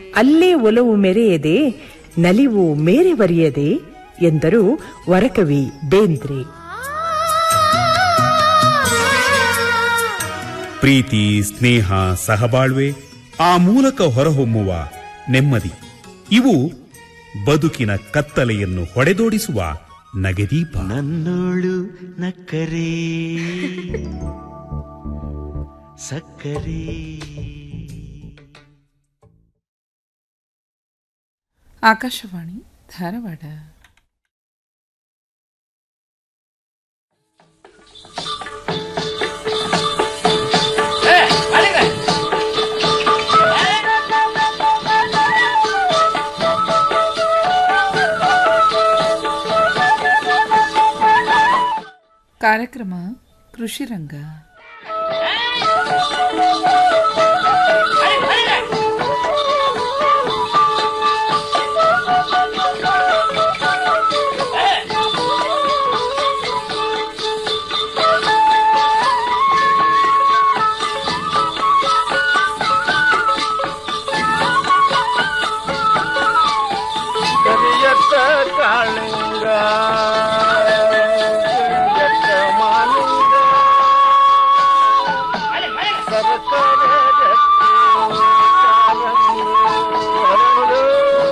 ಅಲ್ಲೇ ಒಲವು ಮೆರೆಯದೆ ನಲಿವು ಮೇರೆವರಿಯದೆ ಎಂದರು ವರಕವಿ ಬೇಂದ್ರೆ ಪ್ರೀತಿ ಸ್ನೇಹ ಸಹಬಾಳ್ವೆ ಆ ಮೂಲಕ ಹೊರಹೊಮ್ಮುವ ನೆಮ್ಮದಿ ಇವು ಬದುಕಿನ ಕತ್ತಲೆಯನ್ನು ಹೊಡೆದೋಡಿಸುವ ನಗೆದೀಪ ನನ್ನೋಳು ನಕ್ಕರೆ ಸಕ್ಕರೆ ಆಕಾಶವಾಣಿ ಧಾರವಾಡ ಕಾರ್ಯಕ್ರಮ ಕೃಷಿ ರಂಗ ಕರಿಯತ್ತ ಕಾಳಿಂಗ ಕರಿಯತ್ತ ಮಾಲಿಂಗ ಸರಸರ ರತ್ನ ಕಾರಂಗಿ ಹರಳು.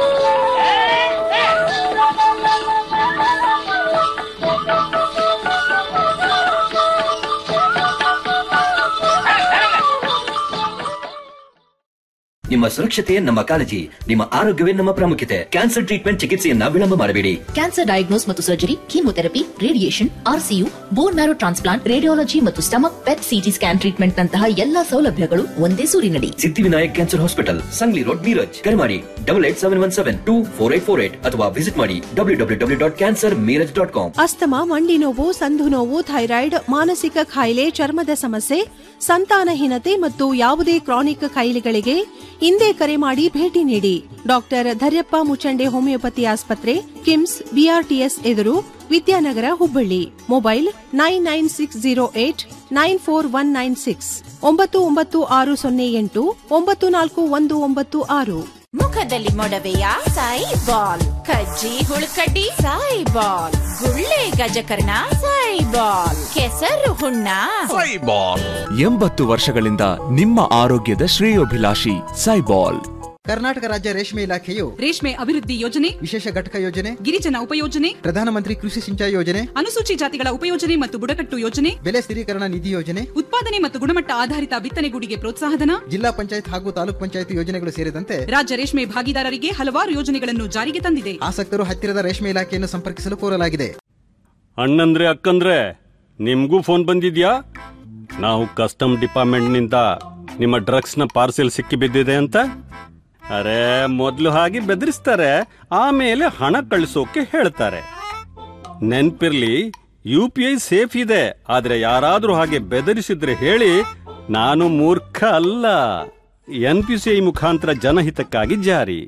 ನಿಮ್ಮ ಸುರಕ್ಷತೆಯೇ ನಮ್ಮ ಕಾಳಜಿ ನಿಮ್ಮ ಆರೋಗ್ಯವೇ ನಮ್ಮ ಪ್ರಾಮುಖ್ಯತೆ ಕ್ಯಾನ್ಸರ್ ಟ್ರೀಟ್ಮೆಂಟ್ ಚಿಕಿತ್ಸೆಯನ್ನ ವಿಳಂಬ ಮಾಡಬೇಡಿ ಕ್ಯಾನ್ಸರ್ ಡಯಾಗ್ನೋಸ್ ಮತ್ತು surgery chemotherapy radiation RCU bone marrow transplant radiology ಮತ್ತು stomach PET CT scan treatment ನಂತಹ ಎಲ್ಲಾ ಸೌಲಭ್ಯಗಳು ಒಂದೇ ಸೂರಿನಡಿ Siddhivinayak cancer hospital Sangli road Miraj ಕರೆ ಮಾಡಿ double eight seven one seven two four eight four eight ಅಥವಾ ವಿಸಿಟ್ ಮಾಡಿ W W W dot cancer Miraj dot com asthma ಮಂಡಿ ನೋವು ಸಂಧು ನೋವು ಥೈರಾಯ್ಡ್ ಮಾನಸಿಕ ಕಾಯಿಲೆ ಚರ್ಮದ ಸಮಸ್ಯೆ ಸಂತಾನಹೀನತೆ ಮತ್ತು ಯಾವುದೇ ಕ್ರಾನಿಕ್ ಕಾಯಿಲೆಗಳಿಗೆ ಹಿಂದೆ ಕರೆ ಮಾಡಿ ಭೇಟಿ ನೀಡಿ ಡಾಕ್ಟರ್ ಧರ್ಯಪ್ಪ ಮುಚಂಡೆ ಹೋಮಿಯೋಪತಿ ಆಸ್ಪತ್ರೆ ಕಿಮ್ಸ್ ಬಿಆರ್ಟಿಎಸ್ ಎದುರು Vidyanagar Hubballi mobile nine nine six zero eight nine four one nine six ಒಂಬತ್ತು ಒಂಬತ್ತು ಆರು ಸೊನ್ನೆ ಎಂಟು ಒಂಬತ್ತು ನಾಲ್ಕು ಒಂದು ಒಂಬತ್ತು ಆರು ಮುಖದಲ್ಲಿ ಮೊಡವೆಯ ಸಾಯಿ ಬಾಲ್ ಕಜ್ಜಿ ಹುಳುಕಡ್ಡಿ ಸಾಯಿ ಬಾಲ್ ಗುಳ್ಳೆ ಗಜಕರ್ಣ ಸಾಯಿ ಬಾಲ್ ಕೆಸರು ಹುಣ್ಣ ಎಂಬತ್ತು ವರ್ಷಗಳಿಂದ ನಿಮ್ಮ ಆರೋಗ್ಯದ ಶ್ರೇಯೋಭಿಲಾಷಿ ಸೈಬಾಲ್ ಕರ್ನಾಟಕ ರಾಜ್ಯ ರೇಷ್ಮೆ ಇಲಾಖೆಯು ರೇಷ್ಮೆ ಅಭಿವೃದ್ಧಿ ಯೋಜನೆ ವಿಶೇಷ ಘಟಕ ಯೋಜನೆ ಗಿರಿಜನ ಉಪಯೋಜನೆ ಪ್ರಧಾನಮಂತ್ರಿ ಕೃಷಿ ಸಿಂಚಾಯಿ ಯೋಜನೆ ಅನುಸೂಚಿ ಜಾತಿಗಳ ಉಪಯೋಜನೆ ಮತ್ತು ಬುಡಕಟ್ಟು ಯೋಜನೆ ಬೆಲೆ ಸ್ಥಿರೀಕರಣ ನಿಧಿ ಯೋಜನೆ ಉತ್ಪಾದನೆ ಮತ್ತು ಗುಣಮಟ್ಟ ಆಧಾರಿತ ಬಿತ್ತನೆಗೂಡಿಗೆ ಪ್ರೋತ್ಸಾಹಧನ ಜಿಲ್ಲಾ ಪಂಚಾಯತ್ ಹಾಗೂ ತಾಲೂಕ್ ಪಂಚಾಯತ್ ಯೋಜನೆಗಳು ಸೇರಿದಂತೆ ರಾಜ್ಯ ರೇಷ್ಮೆ ಭಾಗಿದಾರರಿಗೆ ಹಲವಾರು ಯೋಜನೆಗಳನ್ನು ಜಾರಿಗೆ ತಂದಿದೆ ಆಸಕ್ತರು ಹತ್ತಿರದ ರೇಷ್ಮೆ ಇಲಾಖೆಯನ್ನು ಸಂಪರ್ಕಿಸಲು ಕೋರಲಾಗಿದೆ ಅಣ್ಣಂದ್ರೆ ಅಕ್ಕಂದ್ರೆ ನಿಮ್ಗೂ ಫೋನ್ ಬಂದಿದ್ಯಾ ನಾವು ಕಸ್ಟಮ್ ಡಿಪಾರ್ಟ್ಮೆಂಟ್ನಿಂದ ನಿಮ್ಮ ಡ್ರಗ್ಸ್ನ ಪಾರ್ಸೆಲ್ ಸಿಕ್ಕಿ ಬಿದ್ದಿದೆ ಅಂತ ಅರೆ ಮೊದಲು ಹಾಗೆ ಬೆದರಿಸ್ತಾರೆ ಆಮೇಲೆ ಹಣ ಕಳಿಸೋಕೆ ಹೇಳ್ತಾರೆ ನೆನ್ಪಿರ್ಲಿ ಯು ಪಿ ಐ ಸೇಫ್ ಇದೆ ಆದ್ರೆ ಯಾರಾದ್ರೂ ಹಾಗೆ ಬೆದರಿಸಿದ್ರೆ ಹೇಳಿ ನಾನು ಮೂರ್ಖ ಅಲ್ಲ ಎನ್ ಪಿ ಸಿ ಐ ಮುಖಾಂತರ ಜನಹಿತಕ್ಕಾಗಿ ಜಾರಿ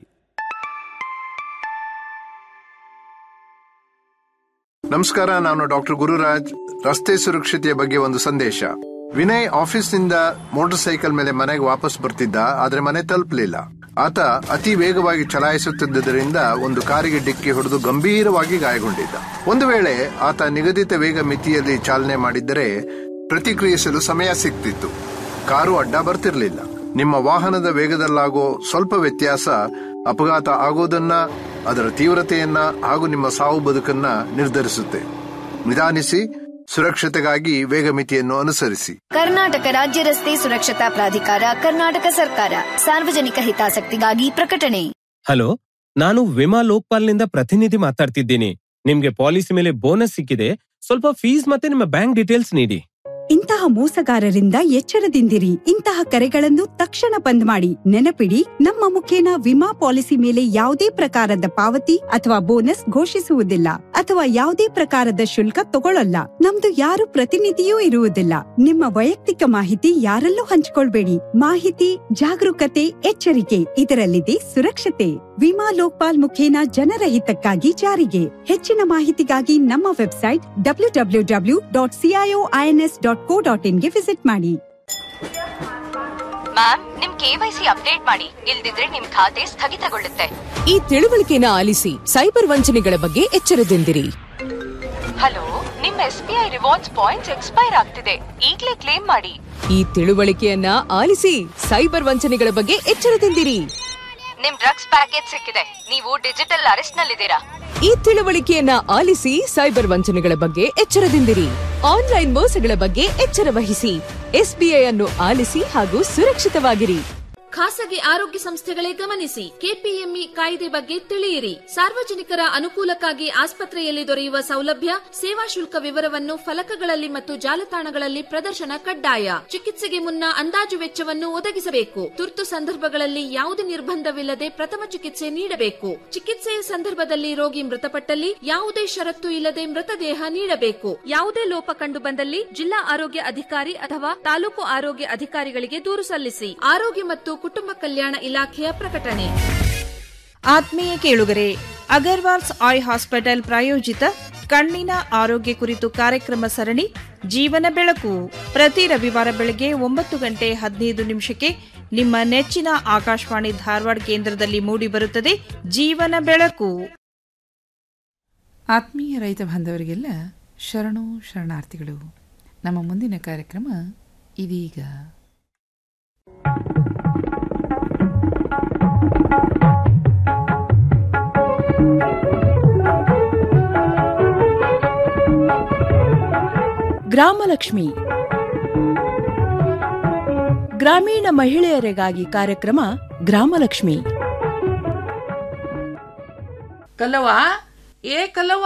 ನಮಸ್ಕಾರ ನಾನು ಡಾಕ್ಟರ್ ಗುರುರಾಜ್ ರಸ್ತೆ ಸುರಕ್ಷತೆಯ ಬಗ್ಗೆ ಒಂದು ಸಂದೇಶ ವಿನಯ್ ಆಫೀಸ್ನಿಂದ ಮೋಟಾರ್ ಸೈಕಲ್ ಮೇಲೆ ಮನೆಗೆ ವಾಪಸ್ ಬರ್ತಿದ್ದ ಆದ್ರೆ ಮನೆ ತಲುಪಲಿಲ್ಲ ಆತ ಅತಿ ವೇಗವಾಗಿ ಚಲಾಯಿಸುತ್ತಿದ್ದರಿಂದ ಒಂದು ಕಾರಿಗೆ ಡಿಕ್ಕಿ ಹೊಡೆದು ಗಂಭೀರವಾಗಿ ಗಾಯಗೊಂಡಿದ್ದ ಒಂದು ವೇಳೆ ಆತ ನಿಗದಿತ ವೇಗ ಮಿತಿಯಲ್ಲಿ ಚಾಲನೆ ಮಾಡಿದ್ದರೆ ಪ್ರತಿಕ್ರಿಯಿಸಲು ಸಮಯ ಸಿಗ್ತಿತ್ತು ಕಾರು ಅಡ್ಡ ಬರ್ತಿರ್ಲಿಲ್ಲ ನಿಮ್ಮ ವಾಹನದ ವೇಗದಲ್ಲಾಗೋ ಸ್ವಲ್ಪ ವ್ಯತ್ಯಾಸ ಅಪಘಾತ ಆಗೋದನ್ನ ಅದರ ತೀವ್ರತೆಯನ್ನ ಹಾಗೂ ನಿಮ್ಮ ಸಾವು ಬದುಕನ್ನ ನಿರ್ಧರಿಸುತ್ತೆ ನಿಧಾನಿಸಿ ಸುರಕ್ಷತೆಗಾಗಿ ವೇಗ ಮಿತಿಯನ್ನು ಅನುಸರಿಸಿ ಕರ್ನಾಟಕ ರಾಜ್ಯ ರಸ್ತೆ ಸುರಕ್ಷತಾ ಪ್ರಾಧಿಕಾರ ಕರ್ನಾಟಕ ಸರ್ಕಾರ ಸಾರ್ವಜನಿಕ ಹಿತಾಸಕ್ತಿಗಾಗಿ ಪ್ರಕಟಣೆ ಹಲೋ ನಾನು ವಿಮಾ ಲೋಕ್ಪಾಲ್ನಿಂದ ಪ್ರತಿನಿಧಿ ಮಾತಾಡ್ತಿದ್ದೀನಿ ನಿಮ್ಗೆ ಪಾಲಿಸಿ ಮೇಲೆ ಬೋನಸ್ ಸಿಕ್ಕಿದೆ ಸ್ವಲ್ಪ ಫೀಸ್ ಮತ್ತೆ ನಿಮ್ಮ ಬ್ಯಾಂಕ್ ಡೀಟೇಲ್ಸ್ ನೀಡಿ ಇಂತಹ ಮೋಸಗಾರರಿಂದ ಎಚ್ಚರದಿಂದಿರಿ ಇಂತಹ ಕರೆಗಳನ್ನು ತಕ್ಷಣ ಬಂದ್ ಮಾಡಿ ನೆನಪಿಡಿ ನಮ್ಮ ಮುಖೇನ ವಿಮಾ ಪಾಲಿಸಿ ಮೇಲೆ ಯಾವುದೇ ಪ್ರಕಾರದ ಪಾವತಿ ಅಥವಾ ಬೋನಸ್ ಘೋಷಿಸುವುದಿಲ್ಲ ಅಥವಾ ಯಾವುದೇ ಪ್ರಕಾರದ ಶುಲ್ಕ ತಗೊಳ್ಳಲ್ಲ ನಮ್ದು ಯಾರು ಪ್ರತಿನಿಧಿಯೂ ಇರುವುದಿಲ್ಲ ನಿಮ್ಮ ವೈಯಕ್ತಿಕ ಮಾಹಿತಿ ಯಾರಲ್ಲೂ ಹಂಚಿಕೊಳ್ಬೇಡಿ ಮಾಹಿತಿ ಜಾಗರೂಕತೆ ಎಚ್ಚರಿಕೆ ಇದರಲ್ಲಿದೆ ಸುರಕ್ಷತೆ ವಿಮಾ ಲೋಕ್ಪಾಲ್ ಮುಖೇನ ಜನರ ಹಿತಕ್ಕಾಗಿ ಜಾರಿಗೆ ಹೆಚ್ಚಿನ ಮಾಹಿತಿಗಾಗಿ ನಮ್ಮ website W W W dot CIO INS dot co dot ಇನ್ಗೆ ವಿಸಿಟ್ ಮಾಡಿ ಮ್ಯಾಮ್ ನಿಮ್ ಕೆವೈಸಿ ಅಪ್ಡೇಟ್ ಮಾಡಿ ಇಲ್ದಿದ್ರೆ ನಿಮ್ ಖಾತೆ ಸ್ಥಗಿತಗೊಳ್ಳುತ್ತೆ ಈ ತಿಳುವಳಿಕೆನ ಆಲಿಸಿ ಸೈಬರ್ ವಂಚನೆಗಳ ಬಗ್ಗೆ ಎಚ್ಚರದಿಂದಿರಿ ಹಲೋ ನಿಮ್ S B I rewards points expire ಆಗ್ತಿದೆ ಈಗ್ಲೇ ಕ್ಲೇಮ್ ಮಾಡಿ ಈ ತಿಳುವಳಿಕೆಯನ್ನ ಆಲಿಸಿ ಸೈಬರ್ ವಂಚನೆಗಳ ಬಗ್ಗೆ ಎಚ್ಚರದಿಂದಿರಿ ನಿಮ್ ಡ್ರಗ್ಸ್ ಪ್ಯಾಕೇಜ್ ಸಿಕ್ಕಿದೆ ನೀವು ಡಿಜಿಟಲ್ ಅರೆಸ್ಟ್ ನಲ್ಲಿದ್ದೀರಾ ಈ ತಿಳುವಳಿಕೆಯನ್ನ ಆಲಿಸಿ ಸೈಬರ್ ವಂಚನೆಗಳ ಬಗ್ಗೆ ಎಚ್ಚರದಿಂದಿರಿ ಆನ್ಲೈನ್ ಮೋಸಗಳ ಬಗ್ಗೆ ಎಚ್ಚರ ವಹಿಸಿ ಎಸ್ಬಿಐ ಅನ್ನು ಆಲಿಸಿ ಹಾಗೂ ಸುರಕ್ಷಿತವಾಗಿರಿ ಖಾಸಗಿ ಆರೋಗ್ಯ ಸಂಸ್ಥೆಗಳೇ ಗಮನಿಸಿ ಕೆಪಿಎಂಇ ಕಾಯ್ದೆ ಬಗ್ಗೆ ತಿಳಿಯಿರಿ ಸಾರ್ವಜನಿಕರ ಅನುಕೂಲಕ್ಕಾಗಿ ಆಸ್ಪತ್ರೆಯಲ್ಲಿ ದೊರೆಯುವ ಸೌಲಭ್ಯ ಸೇವಾ ಶುಲ್ಕ ವಿವರವನ್ನು ಫಲಕಗಳಲ್ಲಿ ಮತ್ತು ಜಾಲತಾಣಗಳಲ್ಲಿ ಪ್ರದರ್ಶನ ಕಡ್ಡಾಯ ಚಿಕಿತ್ಸೆಗೆ ಮುನ್ನ ಅಂದಾಜು ವೆಚ್ಚವನ್ನು ಒದಗಿಸಬೇಕು ತುರ್ತು ಸಂದರ್ಭಗಳಲ್ಲಿ ಯಾವುದೇ ನಿರ್ಬಂಧವಿಲ್ಲದೆ ಪ್ರಥಮ ಚಿಕಿತ್ಸೆ ನೀಡಬೇಕು ಚಿಕಿತ್ಸೆಯ ಸಂದರ್ಭದಲ್ಲಿ ರೋಗಿ ಮೃತಪಟ್ಟಲ್ಲಿ ಯಾವುದೇ ಷರತ್ತು ಇಲ್ಲದೆ ಮೃತದೇಹ ನೀಡಬೇಕು ಯಾವುದೇ ಲೋಪ ಕಂಡು ಬಂದಲ್ಲಿ ಜಿಲ್ಲಾ ಆರೋಗ್ಯ ಅಧಿಕಾರಿ ಅಥವಾ ತಾಲೂಕು ಆರೋಗ್ಯ ಅಧಿಕಾರಿಗಳಿಗೆ ದೂರು ಸಲ್ಲಿಸಿ ಆರೋಗ್ಯ ಮತ್ತು ಕುಟುಂಬ ಕಲ್ಯಾಣ ಇಲಾಖೆಯ ಪ್ರಕಟಣೆ ಆತ್ಮೀಯ ಕೇಳುಗರೆ ಅಗರ್ವಾಲ್ಸ್ ಆಯ್ ಹಾಸ್ಪಿಟಲ್ ಪ್ರಾಯೋಜಿತ ಕಣ್ಣಿನ ಆರೋಗ್ಯ ಕುರಿತು ಕಾರ್ಯಕ್ರಮ ಸರಣಿ ಜೀವನ ಬೆಳಕು ಪ್ರತಿ ರವಿವಾರ ಬೆಳಗ್ಗೆ ಒಂಬತ್ತು ಗಂಟೆ ಹದಿನೈದು ನಿಮಿಷಕ್ಕೆ ನಿಮ್ಮ ನೆಚ್ಚಿನ ಆಕಾಶವಾಣಿ ಧಾರವಾಡ ಕೇಂದ್ರದಲ್ಲಿ ಮೂಡಿಬರುತ್ತದೆ ಜೀವನ ಬೆಳಕು ಆತ್ಮೀಯ ರೈತ ಬಾಂಧವರಿಗೆಲ್ಲ ಶರಣು ಶರಣಾರ್ಥಿಗಳು ನಮ್ಮ ಮುಂದಿನ ಕಾರ್ಯಕ್ರಮ ಇದೀಗ ಗ್ರಾಮಲಕ್ಷ್ಮಿ ಗ್ರಾಮೀಣ ಮಹಿಳೆಯರಿಗಾಗಿ ಕಾರ್ಯಕ್ರಮ ಗ್ರಾಮಲಕ್ಷ್ಮಿ ಕಲ್ಲವ್ವ ಏ ಕಲ್ಲವ್ವ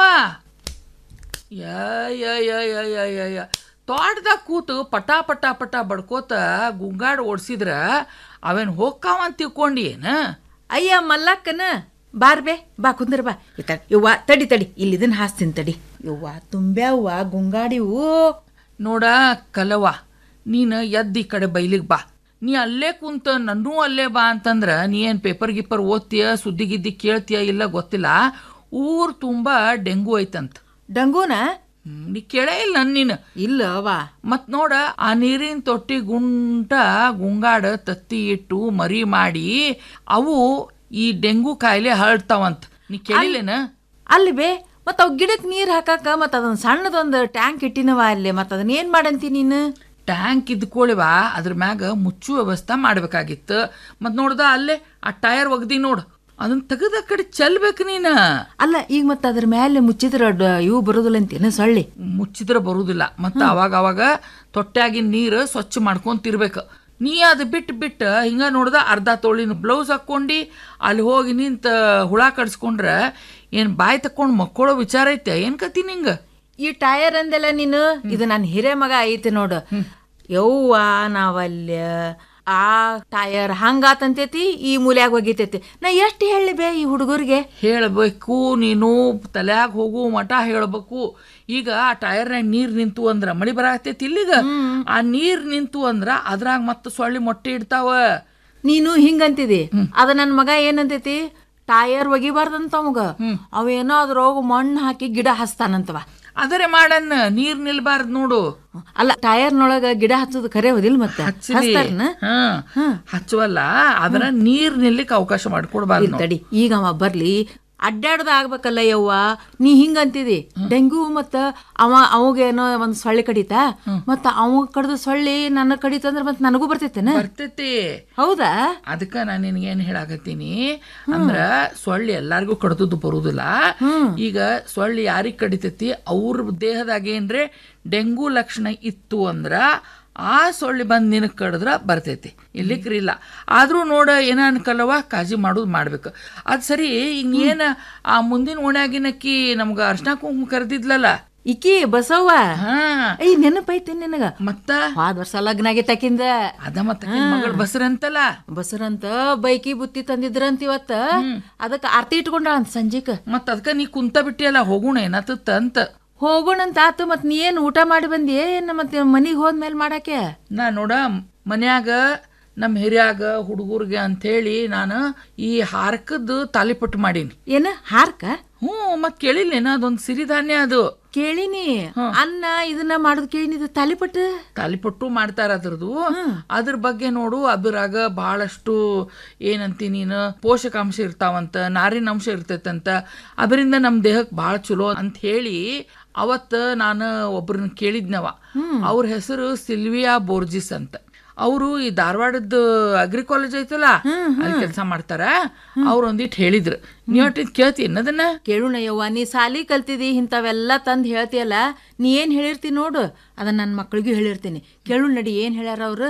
ಯ ತೋಟದಾಗ ಕೂತು ಪಟ ಪಟ ಪಟ ಬಡ್ಕೋತ ಗುಂಗಾಡ್ ಓಡಿಸಿದ್ರ ಅವೇನ್ ಹೋಗ್ಕಾವ ಅಂತ ತಿಳ್ಕೊಂಡಿ ಏನ ಅಯ್ಯ ಮಲ್ಲಕ್ಕನ ಬಾರ್ ಬೇ ಬಾ ಕುಂದ್ರ ಬಾ ಈತ ಯವ್ವ ತಡಿ ತಡಿ ಇಲ್ಲಿ ಇದನ್ನ ಹಾಸ್ತೀನಿ ತಡಿ ಯವ್ವ ತುಂಬ್ಯಾವ್ವ ಗುಂಗಾಡಿವು ನೋಡ ಕಲವ ನೀನು ಎದ್ದು ಈ ಕಡೆ ಬೈಲಿಗೆ ಬಾ ನೀ ಅಲ್ಲೇ ಕುಂತ ನನ್ನೂ ಅಲ್ಲೇ ಬಾ ಅಂತಂದ್ರ ನೀ ಏನು ಪೇಪರ್ ಗಿಪ್ಪರ್ ಓದ್ತೀಯ ಸುದ್ದಿ ಗಿದ್ದಿ ಕೇಳ್ತೀಯ ಇಲ್ಲ ಗೊತ್ತಿಲ್ಲ ಊರ್ ತುಂಬಾ ಡೆಂಗು ಐತಂತ ಡಂಗೂನ ನೀ ಕೇಳೇ ಇಲ್ಲ ನನ್ ನೀನು ಇಲ್ಲ ಅವ ಮತ್ ನೋಡ ಆ ನೀರಿನ ತೊಟ್ಟಿ ಗುಂಟ ಗುಂಗಾಡ ತತ್ತಿ ಇಟ್ಟು ಮರಿ ಮಾಡಿ ಅವು ಈ ಡೆಂಗು ಕಾಯಿಲೆ ಹರಡ್ತಾವಂತ ನೀ ಕೇಳಿಲ್ಲೇನ ಅಲ್ಲಿ ಬೇ ಮತ್ತ ಅವ್ ಗಿಡಕ್ ನೀರ್ ಹಾಕಾಕ ಮತ್ತ ಅದನ್ನ ಸಣ್ಣದೊಂದು ಟ್ಯಾಂಕ್ ಇಟ್ಟಿನವ ಅಲ್ಲಿ ಮತ್ತ ಅದನ್ನ ಏನ್ ಮಾಡಂತಿ ನೀನು ಟ್ಯಾಂಕ್ ಇದ್ಕೊಳ್ಳಿವ ಅದ್ರ ಮ್ಯಾಗ ಮುಚ್ಚು ವ್ಯವಸ್ಥೆ ಮಾಡ್ಬೇಕಾಗಿತ್ತು ಮತ್ ನೋಡ್ದ ಅಲ್ಲೇ ಆ ಟೈರ್ ಒಗ್ದಿ ನೋಡು ಅದನ್ನ ತೆಗೆದ ಕಡೆ ಚೆಲ್ಬೇಕು ನೀನ ಅಲ್ಲ ಈಗ ಮತ್ತ ಅದ್ರ ಮೇಲೆ ಮುಚ್ಚಿದ್ರ ಡ- ಇವು ಬರೋದಿಲ್ಲ ಅಂತೇನ ಸೊಳ್ಳಿ ಮುಚ್ಚಿದ್ರೆ ಬರುದಿಲ್ಲ ಮತ್ತ ಅವಾಗ ಅವಾಗ ತೊಟ್ಟಾಗಿನ ನೀರು ಸ್ವಚ್ಛ ಮಾಡ್ಕೊಂತಿರ್ಬೇಕು ನೀ ಅದು ಬಿಟ್ಟು ಬಿಟ್ಟು ಹಿಂಗ ನೋಡ್ದ ಅರ್ಧ ತೋಳಿನ ಬ್ಲೌಸ್ ಹಾಕ್ಕೊಂಡಿ ಅಲ್ಲಿ ಹೋಗಿ ನಿಂತ ಹುಳ ಕಡ್ಸ್ಕೊಂಡ್ರ ಏನ್ ಬಾಯಿ ತಕೊಂಡ್ ಮಕ್ಕಳೋ ವಿಚಾರ ಐತೆ ಏನ್ ಕತಿ ನಿಂಗ ಈ ಟೈರ್ ಅಂದೆಲ್ಲ ನೀನು ಇದು ನನ್ನ ಹಿರೇ ಮಗ ಐತಿ ನೋಡು ಯವ್ವ ನಾವಲ್ಯ ಆ ಟಯರ್ ಹಂಗಾತಂತೈತಿ ಈ ಮೂಲ್ಯಾಗ ಒಗಿತೈತಿ ನಾ ಎಷ್ಟು ಹೇಳಿ ಬೇ ಈ ಹುಡುಗರಿಗೆ ಹೇಳಬೇಕು ನೀನು ತಲ್ಯಾಗ ಹೋಗು ಮಠ ಹೇಳಬೇಕು ಈಗ ಆ ಟೈರ್ನಾಗ ನೀರ್ ನಿಂತು ಅಂದ್ರ ಮಳಿ ಬರಾಕತೈತಿ ಇಲ್ಲಿಗ ಆ ನೀರ್ ನಿಂತು ಅಂದ್ರ ಅದ್ರಾಗ ಮತ್ತ ಸೊಳ್ಳಿ ಮೊಟ್ಟೆ ಇಡ್ತಾವ ನೀನು ಹಿಂಗಂತಿದಿ ಅದ ನನ್ನ ಮಗ ಏನಂತೈತಿ ಟಯರ್ ಒಗಿಬಾರ್ದಂತ ಅವಾಗ ಅವೇನೋ ಅದ್ರೊಳಗ ಮಣ್ಣು ಹಾಕಿ ಗಿಡ ಹಚ್ತಾನಂತವ ಅದರೇ ಮಾಡನ್ನ ನೀರ್ ನಿಲ್ಬಾರ್ದು ನೋಡು ಅಲ್ಲ ಟಯರ್ನೊಳಗ ಗಿಡ ಹಚ್ಚೋದು ಖರೆ ಹೋದಿಲ್ಲ ಮತ್ತೆ ಹಚ್ಚಲಿ. ಹಚ್ತಾರನ ಹಾ ಹಚ್ಚುವಲ್ಲ ಅದರ ನೀರ್ ನಿಲ್ಲಿಕ್ ಅವಕಾಶ ಮಾಡ್ಕೊಡ್ಬಾರ್ದು ಇಲ್ ತಡಿ ಈಗ ಅವ ಬರ್ಲಿ ಅಡ್ಡಾಡ್ದ ಆಗ್ಬೇಕಲ್ಲ ಯವ್ವ ನೀ ಹಿಂಗಂತಿದಿ ಡೆಂಗ್ಯೂ ಮತ್ತ ಅವ ಅವಾಗೇನೋ ಒಂದ್ ಸೊಳ್ಳೆ ಕಡಿತಾ ಮತ್ತ ಅವ ಕಡ್ದ ಸೊಳ್ಳಿ ನನ್ನ ಕಡಿತಂದ್ರ ಮತ್ ನನಗೂ ಬರ್ತೈತೇನ ಬರ್ತೈತಿ ಹೌದಾ ಅದಕ್ಕ ನಾನು ನಿನಗೇನ್ ಹೇಳಾಕತ್ತೀನಿ ಅಂದ್ರ ಸೊಳ್ಳಿ ಎಲ್ಲಾರ್ಗೂ ಕಡ್ದದ್ದು ಬರುದಿಲ್ಲ ಈಗ ಸೊಳ್ಳಿ ಯಾರಿಗ್ ಕಡಿತೈತಿ ಅವ್ರ ದೇಹದಾಗ ಏನ್ರೆ ಡೆಂಗು ಲಕ್ಷಣ ಇತ್ತು ಅಂದ್ರ ಆ ಸೊಳ್ಳಿ ಬಂದ್ ನಿನಗ್ ಕಡಿದ್ರ ಬರ್ತೈತಿ ಇಲ್ಲಿಕ್ರಿ ಇಲ್ಲ ಆದ್ರೂ ನೋಡ ಏನ ಅನ್ಕಲ್ಲವ ಕಾಳಜಿ ಮಾಡೋದು ಮಾಡ್ಬೇಕು ಅದ್ ಸರಿ ಈಗ ಏನ ಆ ಮುಂದಿನ ಓಣ್ಯಾಗಿನಕ್ಕಿ ನಮ್ಗ ಅರ್ಶನ ಕುಂಕುಮ ಕರೆದಿದ್ಲಲ್ಲ ಇಕಿ ಬಸವ್ವ ಹಾ ಐ ನೆನಪೈತಿ ನಿನಗ ಮತ್ತ ಹೋದ್ ವರ್ಷ ಲಗ್ನ ಆಗೈತಾಕಿಂದ ಅದ ಮತ್ತ ಮಗಳ ಬಸರಂತಲ್ಲ ಬಸರಂತ ಬೈಕಿ ಬುತ್ತಿ ತಂದಿದ್ರಂತ ಇವತ್ತ ಅದಕ್ಕ ಆರ್ತಿ ಇಟ್ಕೊಂಡ ಅಂತ ಸಂಜಿಕ ಮತ್ತ ಅದಕ್ಕ ನೀ ಕುಂತ ಬಿಟ್ಟಿಯಲ್ಲ ಹೋಗೋಣ ಏನತ್ತ ಅಂತ ಹೋಗೋಣಂತ ಆತು ಮತ್ ನೀ ಏನ್ ಊಟ ಮಾಡಿ ಬಂದಿ ಏನ್ ಮತ್ತೆ ಮನಿಗ್ ಹೋದ್ಮೇಲೆ ಮಾಡಾಕೆ ನಾ ನೋಡ ಮನ್ಯಾಗ ನಮ್ಮ ಹಿರಿಯಾಗ ಹುಡುಗರ್ಗೆ ಅಂಥೇಳಿ ನಾನು ಈ ಹಾರಕದ್ದು ತಾಲಿಪಟ್ಟು ಮಾಡೀನಿ ಏನ ಹಾರ್ಕ ಹ್ಞೂ ಮತ್ ಕೇಳಿಲ್ಲೇನ ಅದೊಂದು ಸಿರಿಧಾನ್ಯ ಅದು ಕೇಳಿನಿ ಅನ್ನ ಇದನ್ನ ಮಾಡೋದು ಕೇಳಿನಿ ಇದು ತಾಲಿಪಟ್ಟು ತಾಲಿಪಟ್ಟು ಮಾಡ್ತಾರ ಅದ್ರದ್ದು ಅದ್ರ ಬಗ್ಗೆ ನೋಡು ಅದ್ರಾಗ ಬಹಳಷ್ಟು ಏನಂತಿ ನೀನು ಪೋಷಕಾಂಶ ಇರ್ತಾವಂತ ನಾರಿನಾಂಶ ಇರ್ತೈತಂತ ಅದರಿಂದ ನಮ್ಮ ದೇಹಕ್ಕೆ ಭಾಳ ಚಲೋ ಅಂತ ಹೇಳಿ ಅವತ್ತು ನಾನು ಒಬ್ರನ್ನ ಕೇಳಿದ್ನವ ಅವ್ರ ಹೆಸರು ಸಿಲ್ವಿಯಾ ಬೋರ್ಜಿಸ್ ಅಂತ ಅವರು ಈ ಧಾರವಾಡದ ಅಗ್ರಿ ಕಾಲೇಜ್ ಐತಲ್ಲ ಅಲ್ಲಿ ಕೆಲಸ ಮಾಡ್ತಾರ ಅವ್ರು ಒಂದಿಟ್ಟು ಹೇಳಿದ್ರು ನೀವ್ ಒಟ್ಟಿದ್ ಕೇಳ್ತೀನಿ ಅದನ್ನ ಕೇಳುಣ ಯವ್ವ ನೀ ಸಾಲಿ ಕಲ್ತಿದಿ ಇಂಥವೆಲ್ಲ ತಂದು ಹೇಳ್ತೀಯಲ್ಲ ನೀ ಏನ್ ಹೇಳಿರ್ತಿ ನೋಡು ಅದನ್ನ ನನ್ನ ಮಕ್ಕಳಿಗೂ ಹೇಳಿರ್ತೀನಿ ಕೇಳು ನಡಿ ಏನ್ ಹೇಳ್ಯಾರ ಅವ್ರು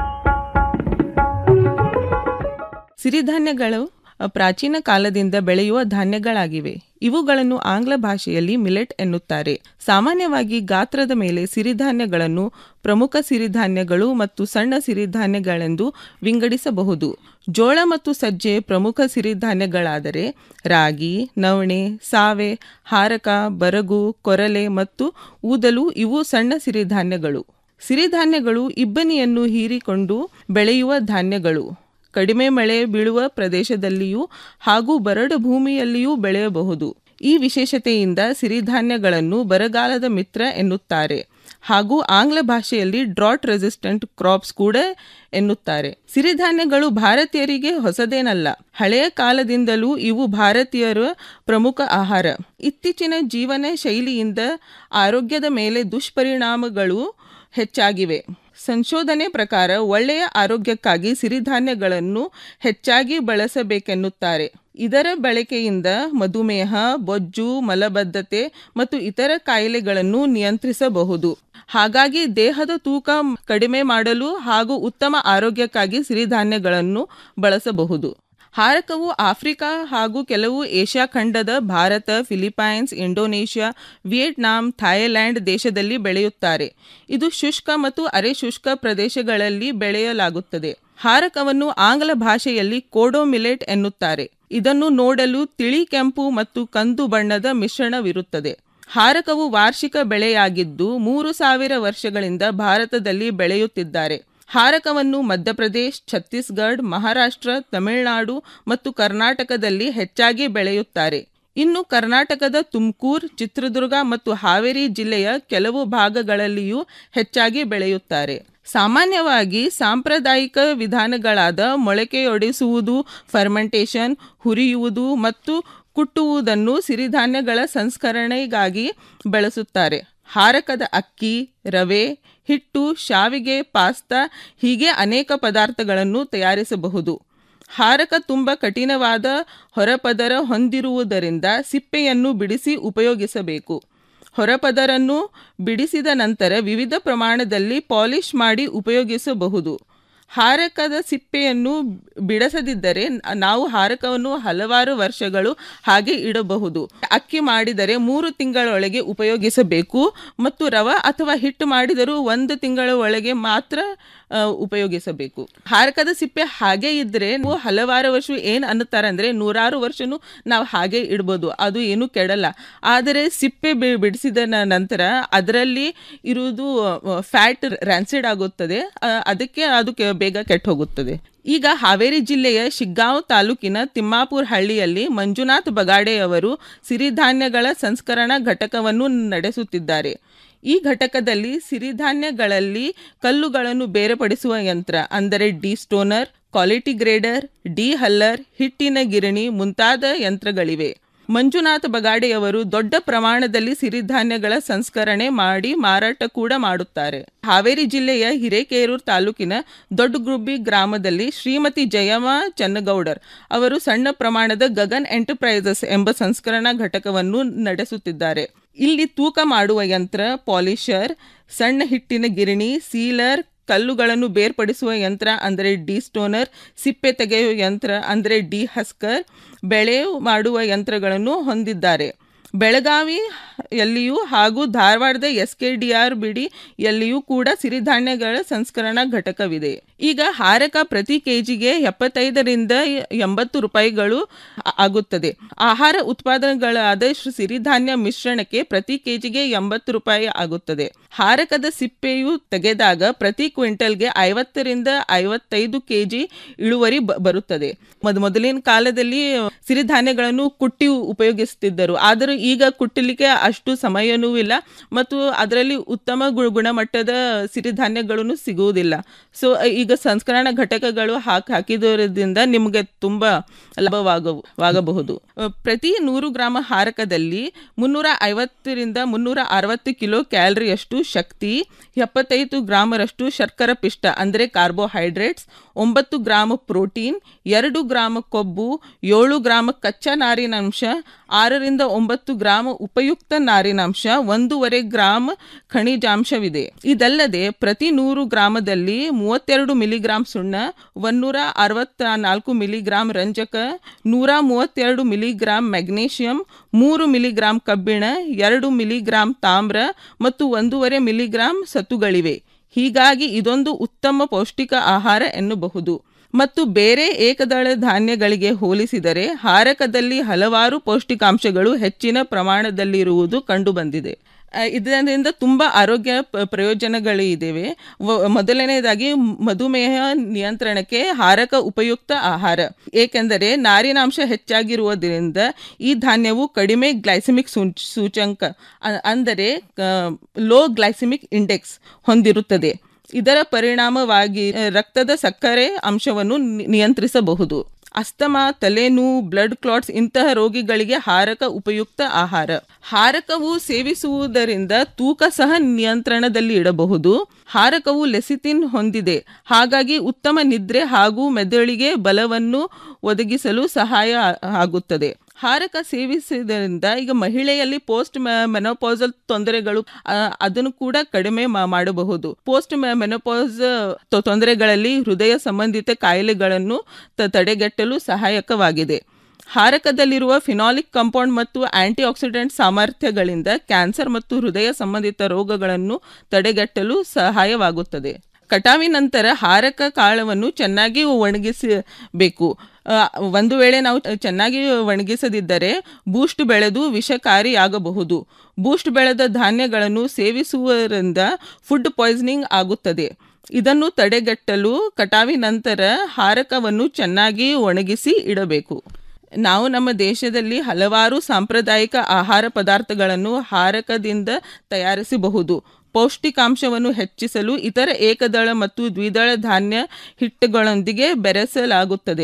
ಸಿರಿಧಾನ್ಯಗಳು ಅ, ಪ್ರಾಚೀನ ಕಾಲದಿಂದ ಬೆಳೆಯುವ ಧಾನ್ಯಗಳಾಗಿವೆ ಇವುಗಳನ್ನು ಆಂಗ್ಲ ಭಾಷೆಯಲ್ಲಿ ಮಿಲೆಟ್ ಎನ್ನುತ್ತಾರೆ ಸಾಮಾನ್ಯವಾಗಿ ಗಾತ್ರದ ಮೇಲೆ ಸಿರಿಧಾನ್ಯಗಳನ್ನು ಪ್ರಮುಖ ಸಿರಿಧಾನ್ಯಗಳು ಮತ್ತು ಸಣ್ಣ ಸಿರಿಧಾನ್ಯಗಳೆಂದು ವಿಂಗಡಿಸಬಹುದು ಜೋಳ ಮತ್ತು ಸಜ್ಜೆ ಪ್ರಮುಖ ಸಿರಿಧಾನ್ಯಗಳಾದರೆ ರಾಗಿ ನವಣೆ ಸಾವೆ ಹಾರಕ ಬರಗು ಕೊರಲೆ ಮತ್ತು ಊದಲು ಇವು ಸಣ್ಣ ಸಿರಿಧಾನ್ಯಗಳು ಸಿರಿಧಾನ್ಯಗಳು ಇಬ್ಬನಿಯನ್ನು ಹೀರಿಕೊಂಡು ಬೆಳೆಯುವ ಧಾನ್ಯಗಳು ಕಡಿಮೆ ಮಳೆ ಬೀಳುವ ಪ್ರದೇಶದಲ್ಲಿಯೂ ಹಾಗೂ ಬರಡು ಭೂಮಿಯಲ್ಲಿಯೂ ಬೆಳೆಯಬಹುದು ಈ ವಿಶೇಷತೆಯಿಂದ ಸಿರಿಧಾನ್ಯಗಳನ್ನು ಬರಗಾಲದ ಮಿತ್ರ ಎನ್ನುತ್ತಾರೆ ಹಾಗೂ ಆಂಗ್ಲ ಭಾಷೆಯಲ್ಲಿ ಡ್ರಾಟ್ ರೆಸಿಸ್ಟೆಂಟ್ ಕ್ರಾಪ್ಸ್ ಕೂಡ ಎನ್ನುತ್ತಾರೆ ಸಿರಿಧಾನ್ಯಗಳು ಭಾರತೀಯರಿಗೆ ಹೊಸದೇನಲ್ಲ ಹಳೆಯ ಕಾಲದಿಂದಲೂ ಇವು ಭಾರತೀಯರ ಪ್ರಮುಖ ಆಹಾರ ಇತ್ತೀಚಿನ ಜೀವನ ಶೈಲಿಯಿಂದ ಆರೋಗ್ಯದ ಮೇಲೆ ದುಷ್ಪರಿಣಾಮಗಳು ಹೆಚ್ಚಾಗಿವೆ ಸಂಶೋಧನೆ ಪ್ರಕಾರ ಒಳ್ಳೆಯ ಆರೋಗ್ಯಕ್ಕಾಗಿ ಸಿರಿಧಾನ್ಯಗಳನ್ನು ಹೆಚ್ಚಾಗಿ ಬಳಸಬೇಕೆನ್ನುತ್ತಾರೆ ಇದರ ಬಳಕೆಯಿಂದ ಮಧುಮೇಹ ಬೊಜ್ಜು ಮಲಬದ್ಧತೆ ಮತ್ತು ಇತರ ಕಾಯಿಲೆಗಳನ್ನು ನಿಯಂತ್ರಿಸಬಹುದು ಹಾಗಾಗಿ ದೇಹದ ತೂಕ ಕಡಿಮೆ ಮಾಡಲು ಹಾಗೂ ಉತ್ತಮ ಆರೋಗ್ಯಕ್ಕಾಗಿ ಸಿರಿಧಾನ್ಯಗಳನ್ನು ಬಳಸಬಹುದು ಹಾರಕವು ಆಫ್ರಿಕಾ ಹಾಗೂ ಕೆಲವು ಏಷ್ಯಾ ಖಂಡದ Bharat Philippines Indonesia Vietnam Thailand ದೇಶದಲ್ಲಿ ಬೆಳೆಯುತ್ತಾರೆ ಇದು ಶುಷ್ಕ ಮತ್ತು ಅರೆ ಶುಷ್ಕ ಪ್ರದೇಶಗಳಲ್ಲಿ ಬೆಳೆಯಲಾಗುತ್ತದೆ ಹಾರಕವನ್ನು ಆಂಗ್ಲ ಭಾಷೆಯಲ್ಲಿ ಕೋಡೋ ಮಿಲೆಟ್ ಎನ್ನುತ್ತಾರೆ ಇದನ್ನು ನೋಡಲು ತಿಳಿ ಕೆಂಪು ಮತ್ತು ಕಂದು ಬಣ್ಣದ ಮಿಶ್ರಣವಿರುತ್ತದೆ ಹಾರಕವು ವಾರ್ಷಿಕ ಬೆಳೆಯಾಗಿದ್ದು ಮೂರು ಸಾವಿರ ವರ್ಷಗಳಿಂದ ಭಾರತದಲ್ಲಿ ಬೆಳೆಯುತ್ತಿದ್ದಾರೆ ಹಾರಕವನ್ನು ಮಧ್ಯಪ್ರದೇಶ್ ಛತ್ತೀಸ್ಗಢ ಮಹಾರಾಷ್ಟ್ರ ತಮಿಳುನಾಡು ಮತ್ತು ಕರ್ನಾಟಕದಲ್ಲಿ ಹೆಚ್ಚಾಗಿ ಬೆಳೆಯುತ್ತಾರೆ ಇನ್ನು ಕರ್ನಾಟಕದ ತುಮಕೂರು ಚಿತ್ರದುರ್ಗ ಮತ್ತು ಹಾವೇರಿ ಜಿಲ್ಲೆಯ ಕೆಲವು ಭಾಗಗಳಲ್ಲಿಯೂ ಹೆಚ್ಚಾಗಿ ಬೆಳೆಯುತ್ತಾರೆ ಸಾಮಾನ್ಯವಾಗಿ ಸಾಂಪ್ರದಾಯಿಕ ವಿಧಾನಗಳಾದ ಮೊಳಕೆಯೊಡೆಸುವುದು ಫರ್ಮೆಂಟೇಷನ್ ಹುರಿಯುವುದು ಮತ್ತು ಕುಟ್ಟುವುದನ್ನು ಸಿರಿಧಾನ್ಯಗಳ ಸಂಸ್ಕರಣೆಗಾಗಿ ಬಳಸುತ್ತಾರೆ ಹಾರಕದ ಅಕ್ಕಿ ರವೆ ಹಿಟ್ಟು ಶಾವಿಗೆ ಪಾಸ್ತಾ ಹೀಗೆ ಅನೇಕ ಪದಾರ್ಥಗಳನ್ನು ತಯಾರಿಸಬಹುದು ಹಾರಕ ತುಂಬ ಕಠಿಣವಾದ ಹೊರಪದರ ಹೊಂದಿರುವುದರಿಂದ ಸಿಪ್ಪೆಯನ್ನು ಬಿಡಿಸಿ ಉಪಯೋಗಿಸಬೇಕು ಹೊರಪದರನ್ನು ಬಿಡಿಸಿದ ನಂತರ ವಿವಿಧ ಪ್ರಮಾಣದಲ್ಲಿ ಪಾಲಿಷ್ ಮಾಡಿ ಉಪಯೋಗಿಸಬಹುದು ಹಾರಕದ ಸಿಪ್ಪೆಯನ್ನು ಬಿಡಿಸದಿದ್ದರೆ ನಾವು ಹಾರಕವನ್ನು ಹಲವಾರು ವರ್ಷಗಳು ಹಾಗೆ ಇಡಬಹುದು ಅಕ್ಕಿ ಮಾಡಿದರೆ ಮೂರು ತಿಂಗಳೊಳಗೆ ಉಪಯೋಗಿಸಬೇಕು ಮತ್ತು ರವ ಅಥವಾ ಹಿಟ್ಟು ಮಾಡಿದರೂ ಒಂದು ತಿಂಗಳ ಒಳಗೆ ಮಾತ್ರ ಆ, ಉಪಯೋಗಿಸಬೇಕು ಹಾರಕದ ಸಿಪ್ಪೆ ಹಾಗೆ ಇದ್ರೆ ನೀವು ಹಲವಾರು ವರ್ಷ ಏನು ಅನ್ನುತ್ತಾರೆ ಅಂದ್ರೆ ನೂರಾರು ವರ್ಷನೂ ನಾವು ಹಾಗೆ ಇಡ್ಬೋದು ಅದು ಏನು ಕೆಡಲ್ಲ ಆದರೆ ಸಿಪ್ಪೆ ಬಿ- ಬಿಡಿಸಿದ ನ- ನಂತರ ಅದರಲ್ಲಿ ಇರುವುದು ಫ್ಯಾಟ್ ರ್ಯಾನ್ಸಿಡ್ ಆಗುತ್ತದೆ ಆ, ಅದಕ್ಕೆ ಅದು ಕೆ- ಬೇಗ ಕೆಟ್ಟು ಹೋಗುತ್ತದೆ ಈಗ ಹಾವೇರಿ ಜಿಲ್ಲೆಯ ಶಿಗ್ಗಾಂವ್ ತಾಲೂಕಿನ ತಿಮ್ಮಾಪುರ ಹಳ್ಳಿಯಲ್ಲಿ ಮಂಜುನಾಥ್ ಬಗಾಡೆಯವರು ಸಿರಿಧಾನ್ಯಗಳ ಸಂಸ್ಕರಣಾ ಘಟಕವನ್ನು ನಡೆಸುತ್ತಿದ್ದಾರೆ ಈ ಘಟಕದಲ್ಲಿ ಸಿರಿಧಾನ್ಯಗಳಲ್ಲಿ ಕಲ್ಲುಗಳನ್ನು ಬೇರ್ಪಡಿಸುವ ಯಂತ್ರ ಅಂದರೆ destoner quality grader dehuller ಹಿಟ್ಟಿನ ಗಿರಣಿ ಮುಂತಾದ ಯಂತ್ರಗಳಿವೆ ಮಂಜುನಾಥ ಬಗಾಡೆಯವರು ದೊಡ್ಡ ಪ್ರಮಾಣದಲ್ಲಿ ಸಿರಿಧಾನ್ಯಗಳ ಸಂಸ್ಕರಣೆ ಮಾಡಿ ಮಾರಾಟ ಕೂಡ ಮಾಡುತ್ತಾರೆ ಹಾವೇರಿ ಜಿಲ್ಲೆಯ ಹಿರೇಕೇರೂರು ತಾಲೂಕಿನ ದೊಡ್ಡಗುಬ್ಬಿ ಗ್ರಾಮದಲ್ಲಿ ಶ್ರೀಮತಿ ಜಯಮ್ಮ ಚನ್ನಗೌಡರ್ ಅವರು ಸಣ್ಣ ಪ್ರಮಾಣದ ಗಗನ್ ಎಂಟರ್ಪ್ರೈಸಸ್ ಎಂಬ ಸಂಸ್ಕರಣಾ ಘಟಕವನ್ನು ನಡೆಸುತ್ತಿದ್ದಾರೆ ಇಲ್ಲಿ ತೂಕ ಮಾಡುವ ಯಂತ್ರ ಪಾಲಿಷರ್ ಸಣ್ಣ ಹಿಟ್ಟಿನ ಗಿರಣಿ ಸೀಲರ್ ಕಲ್ಲುಗಳನ್ನು ಬೇರ್ಪಡಿಸುವ ಯಂತ್ರ ಅಂದರೆ ಡಿ ಸ್ಟೋನರ್ ಸಿಪ್ಪೆ ತೆಗೆಯುವ ಯಂತ್ರ ಅಂದರೆ ಡಿ ಹಸ್ಕರ್ ಬೆಳೆ ಮಾಡುವ ಯಂತ್ರಗಳನ್ನು ಹೊಂದಿದ್ದಾರೆ ಬೆಳಗಾವಿಯಲ್ಲಿಯೂ ಹಾಗೂ ಧಾರವಾಡದ ಎಸ್ ಕೆ ಡಿ ಆರ್ ಬಿಡಿ ಯಲ್ಲಿಯೂ ಕೂಡ ಸಿರಿಧಾನ್ಯಗಳ ಸಂಸ್ಕರಣಾ ಘಟಕವಿದೆ ಈಗ ಹಾರಕ ಪ್ರತಿ ಕೆಜಿಗೆ ಎಪ್ಪತ್ತೈದರಿಂದ ಎಂಬತ್ತು ರೂಪಾಯಿಗಳು ಆ- ಆಗುತ್ತದೆ ಆಹಾರ ಉತ್ಪಾದನೆಗಳಾದ ಶ್ರೀ- ಸಿರಿಧಾನ್ಯ ಮಿಶ್ರಣಕ್ಕೆ ಪ್ರತಿ ಕೆಜಿಗೆ ಎಂಬತ್ತು ರೂಪಾಯಿ ಆಗುತ್ತದೆ ಹಾರಕದ ಸಿಪ್ಪೆಯು ತೆಗೆದಾಗ ಪ್ರತಿ ಕ್ವಿಂಟಲ್ಗೆ ಐವತ್ತರಿಂದ ಐವತ್ತೈದು ಕೆಜಿ ಇಳುವರಿ ಬ- ಬರುತ್ತದೆ ಮೊದ ಮೊದಲಿನ ಕಾಲದಲ್ಲಿ ಸಿರಿಧಾನ್ಯಗಳನ್ನು ಕುಟ್ಟಿ ಉಪಯೋಗಿಸುತ್ತಿದ್ದರು ಆದರೂ ಈಗ ಕುಟ್ಟಲಿಕ್ಕೆ ಅಷ್ಟು ಸಮಯನೂ ಇಲ್ಲ ಮತ್ತು ಅದರಲ್ಲಿ ಉತ್ತಮ ಗು- ಗುಣಮಟ್ಟದ ಸಿರಿಧಾನ್ಯಗಳನ್ನು ಸಿಗುವುದಿಲ್ಲ ಸೊ ಈಗ ಸಂಸ್ಕರಣ ಘಟಕಗಳು ಹಾಕಿ ಹಾಕಿದೋದ್ರಿಂದ ನಿಮಗೆ ತುಂಬ ಲಾಭವಾಗವು ವಾಗಬಹುದು ಅ, ಪ್ರತಿ ನೂರು ಗ್ರಾಮ ಹಾರಕದಲ್ಲಿ ಮುನ್ನೂರ ಐವತ್ತರಿಂದ ಮುನ್ನೂರ ಅರವತ್ತು ಕಿಲೋ ಕ್ಯಾಲರಿಯಷ್ಟು ಶಕ್ತಿ ಎಪ್ಪತ್ತೈದು ಗ್ರಾಮರಷ್ಟು ಶರ್ಕರ ಪಿಷ್ಟ ಅಂದರೆ ಕಾರ್ಬೋಹೈಡ್ರೇಟ್ಸ್ ಒಂಬತ್ತು ಗ್ರಾಮ ಪ್ರೋಟೀನ್ ಎರಡು ಗ್ರಾಮ ಕೊಬ್ಬು ಏಳು ಗ್ರಾಮ ಕಚ್ಚಾ ನಾರಿನಾಂಶ ಆರರಿಂದ ಒಂಬತ್ತು ಗ್ರಾಮ ಉಪಯುಕ್ತ ನಾರಿನಾಂಶ ಒಂದೂವರೆ ಗ್ರಾಮ್ ಖನಿಜಾಂಶವಿದೆ ಇದಲ್ಲದೆ ಪ್ರತಿ ನೂರು ಗ್ರಾಮದಲ್ಲಿ ಮೂವತ್ತೆರಡು ಮಿಲಿಗ್ರಾಂ ಸುಣ್ಣ ಒಂದೂರ ಅರವತ್ತ ನಾಲ್ಕು ಮಿಲಿಗ್ರಾಂ ರಂಜಕ ನೂರ ಮೂವತ್ತೆರಡು ಮಿಲಿಗ್ರಾಂ ಮೆಗ್ನೀಷಿಯಂ ಮೂರು ಮಿಲಿಗ್ರಾಂ ಕಬ್ಬಿಣ ಎರಡು ಮಿಲಿಗ್ರಾಂ ತಾಮ್ರ ಮತ್ತು ಒಂದೂವರೆ ಮಿಲಿಗ್ರಾಂ ಸತುಗಳಿವೆ ಹೀಗಾಗಿ ಇದೊಂದು ಉತ್ತಮ ಪೌಷ್ಟಿಕ ಆಹಾರ ಎನ್ನಬಹುದು ಮತ್ತು ಬೇರೆ ಏಕದಳ ಧಾನ್ಯಗಳಿಗೆ ಹೋಲಿಸಿದರೆ ಹಾರಕದಲ್ಲಿ ಹಲವಾರು ಪೌಷ್ಟಿಕಾಂಶಗಳು ಹೆಚ್ಚಿನ ಪ್ರಮಾಣದಲ್ಲಿರುವುದು ಕಂಡುಬಂದಿದೆ ಆ, ಇದರಿಂದ ತುಂಬ ಆರೋಗ್ಯ ಪ- ಪ್ರಯೋಜನಗಳು ಇದ್ದೇವೆ ವ- ಮೊದಲನೆಯದಾಗಿ ಮಧುಮೇಹ ನಿಯಂತ್ರಣಕ್ಕೆ ಹಾರಕ ಉಪಯುಕ್ತ ಆಹಾರ ಏಕೆಂದರೆ ನಾರಿನಾಂಶ ಹೆಚ್ಚಾಗಿರುವುದರಿಂದ ಈ ಧಾನ್ಯವು ಕಡಿಮೆ ಗ್ಲೈಸೆಮಿಕ್ ಸೂಚ್- ಸೂಚಂಕ ಅ- ಅಂದರೆ ಲೋ ಗ್ಲೈಸೆಮಿಕ್ ಇಂಡೆಕ್ಸ್ ಹೊಂದಿರುತ್ತದೆ ಇದರ ಪರಿಣಾಮವಾಗಿ ಆ, ರಕ್ತದ ಸಕ್ಕರೆ ಅಂಶವನ್ನು ನಿ- ನಿಯಂತ್ರಿಸಬಹುದು ಅಸ್ತಮಾ ತಲೆನೋವು ಬ್ಲಡ್ ಕ್ಲಾಟ್ಸ್ ಇಂತಹ ರೋಗಿಗಳಿಗೆ ಹಾರಕ ಉಪಯುಕ್ತ ಆಹಾರ ಹಾರಕವು ಸೇವಿಸುವುದರಿಂದ ತೂಕ ಸಹ ನಿಯಂತ್ರಣದಲ್ಲಿ ಇಡಬಹುದು ಹಾರಕವು ಲೆಸಿತಿನ್ ಹೊಂದಿದೆ ಹಾಗಾಗಿ ಉತ್ತಮ ನಿದ್ರೆ ಹಾಗೂ ಮೆದುಳಿಗೆ ಬಲವನ್ನು ಒದಗಿಸಲು ಸಹಾಯ ಆ- ಆಗುತ್ತದೆ ಹಾರಕ ಸೇವಿಸುವುದರಿಂದ ಈಗ ಮಹಿಳೆಯಲ್ಲಿ ಪೋಸ್ಟ್ ಮೆನೋಪಾಸಲ್ ತೊಂದರೆಗಳು ಆ, ಅದನ್ನು ಕೂಡ ಕಡಿಮೆ ಮಾ- ಮಾಡಬಹುದು ಪೋಸ್ಟ್ ಮೆನೋಪಾಸ್ ತೊಂದರೆಗಳಲ್ಲಿ ಹೃದಯ ಸಂಬಂಧಿತ ಕಾಯಿಲೆಗಳನ್ನು ತ- ತಡೆಗಟ್ಟಲು ಸಹಾಯಕವಾಗಿದೆ ಹಾರಕದಲ್ಲಿರುವ ಫಿನಾಲಿಕ್ ಕಾಂಪೌಂಡ್ ಮತ್ತು ಆಂಟಿ ಆಕ್ಸಿಡೆಂಟ್ ಸಾಮರ್ಥ್ಯಗಳಿಂದ ಕ್ಯಾನ್ಸರ್ ಮತ್ತು ಹೃದಯ ಸಂಬಂಧಿತ ರೋಗಗಳನ್ನು ತಡೆಗಟ್ಟಲು ಸಹಾಯವಾಗುತ್ತದೆ ಕಟಾವಿನ ನಂತರ ಹಾರಕ ಕಾಳವನ್ನು ಚೆನ್ನಾಗಿ ಒಣಗಿಸಬೇಕು ಆ, ಒಂದು ವೇಳೆ ನಾವು ಚೆನ್ನಾಗಿ ಒಣಗಿಸದಿದ್ದರೆ ಬೂಸ್ಟ್ ಬೆಳೆದು ವಿಷಕಾರಿಯಾಗಬಹುದು ಬೂಸ್ಟ್ ಬೆಳೆದ ಧಾನ್ಯಗಳನ್ನು ಸೇವಿಸುವುದರಿಂದ ಫುಡ್ ಪಾಯ್ಸನಿಂಗ್ ಆಗುತ್ತದೆ ಇದನ್ನು ತಡೆಗಟ್ಟಲು ಕಟಾವಿನ ನಂತರ ಹಾರಕವನ್ನು ಚೆನ್ನಾಗಿ ಒಣಗಿಸಿ ಇಡಬೇಕು ನಾವು ನಮ್ಮ ದೇಶದಲ್ಲಿ ಹಲವಾರು ಸಾಂಪ್ರದಾಯಿಕ ಆಹಾರ ಪದಾರ್ಥಗಳನ್ನು ಹಾರಕದಿಂದ ತಯಾರಿಸಬಹುದು ಪೌಷ್ಟಿಕಾಂಶವನ್ನು ಹೆಚ್ಚಿಸಲು ಇತರ ಏಕದಳ ಮತ್ತು ದ್ವಿದಳ ಧಾನ್ಯ ಹಿಟ್ಟುಗಳೊಂದಿಗೆ ಬೆರೆಸಲಾಗುತ್ತದೆ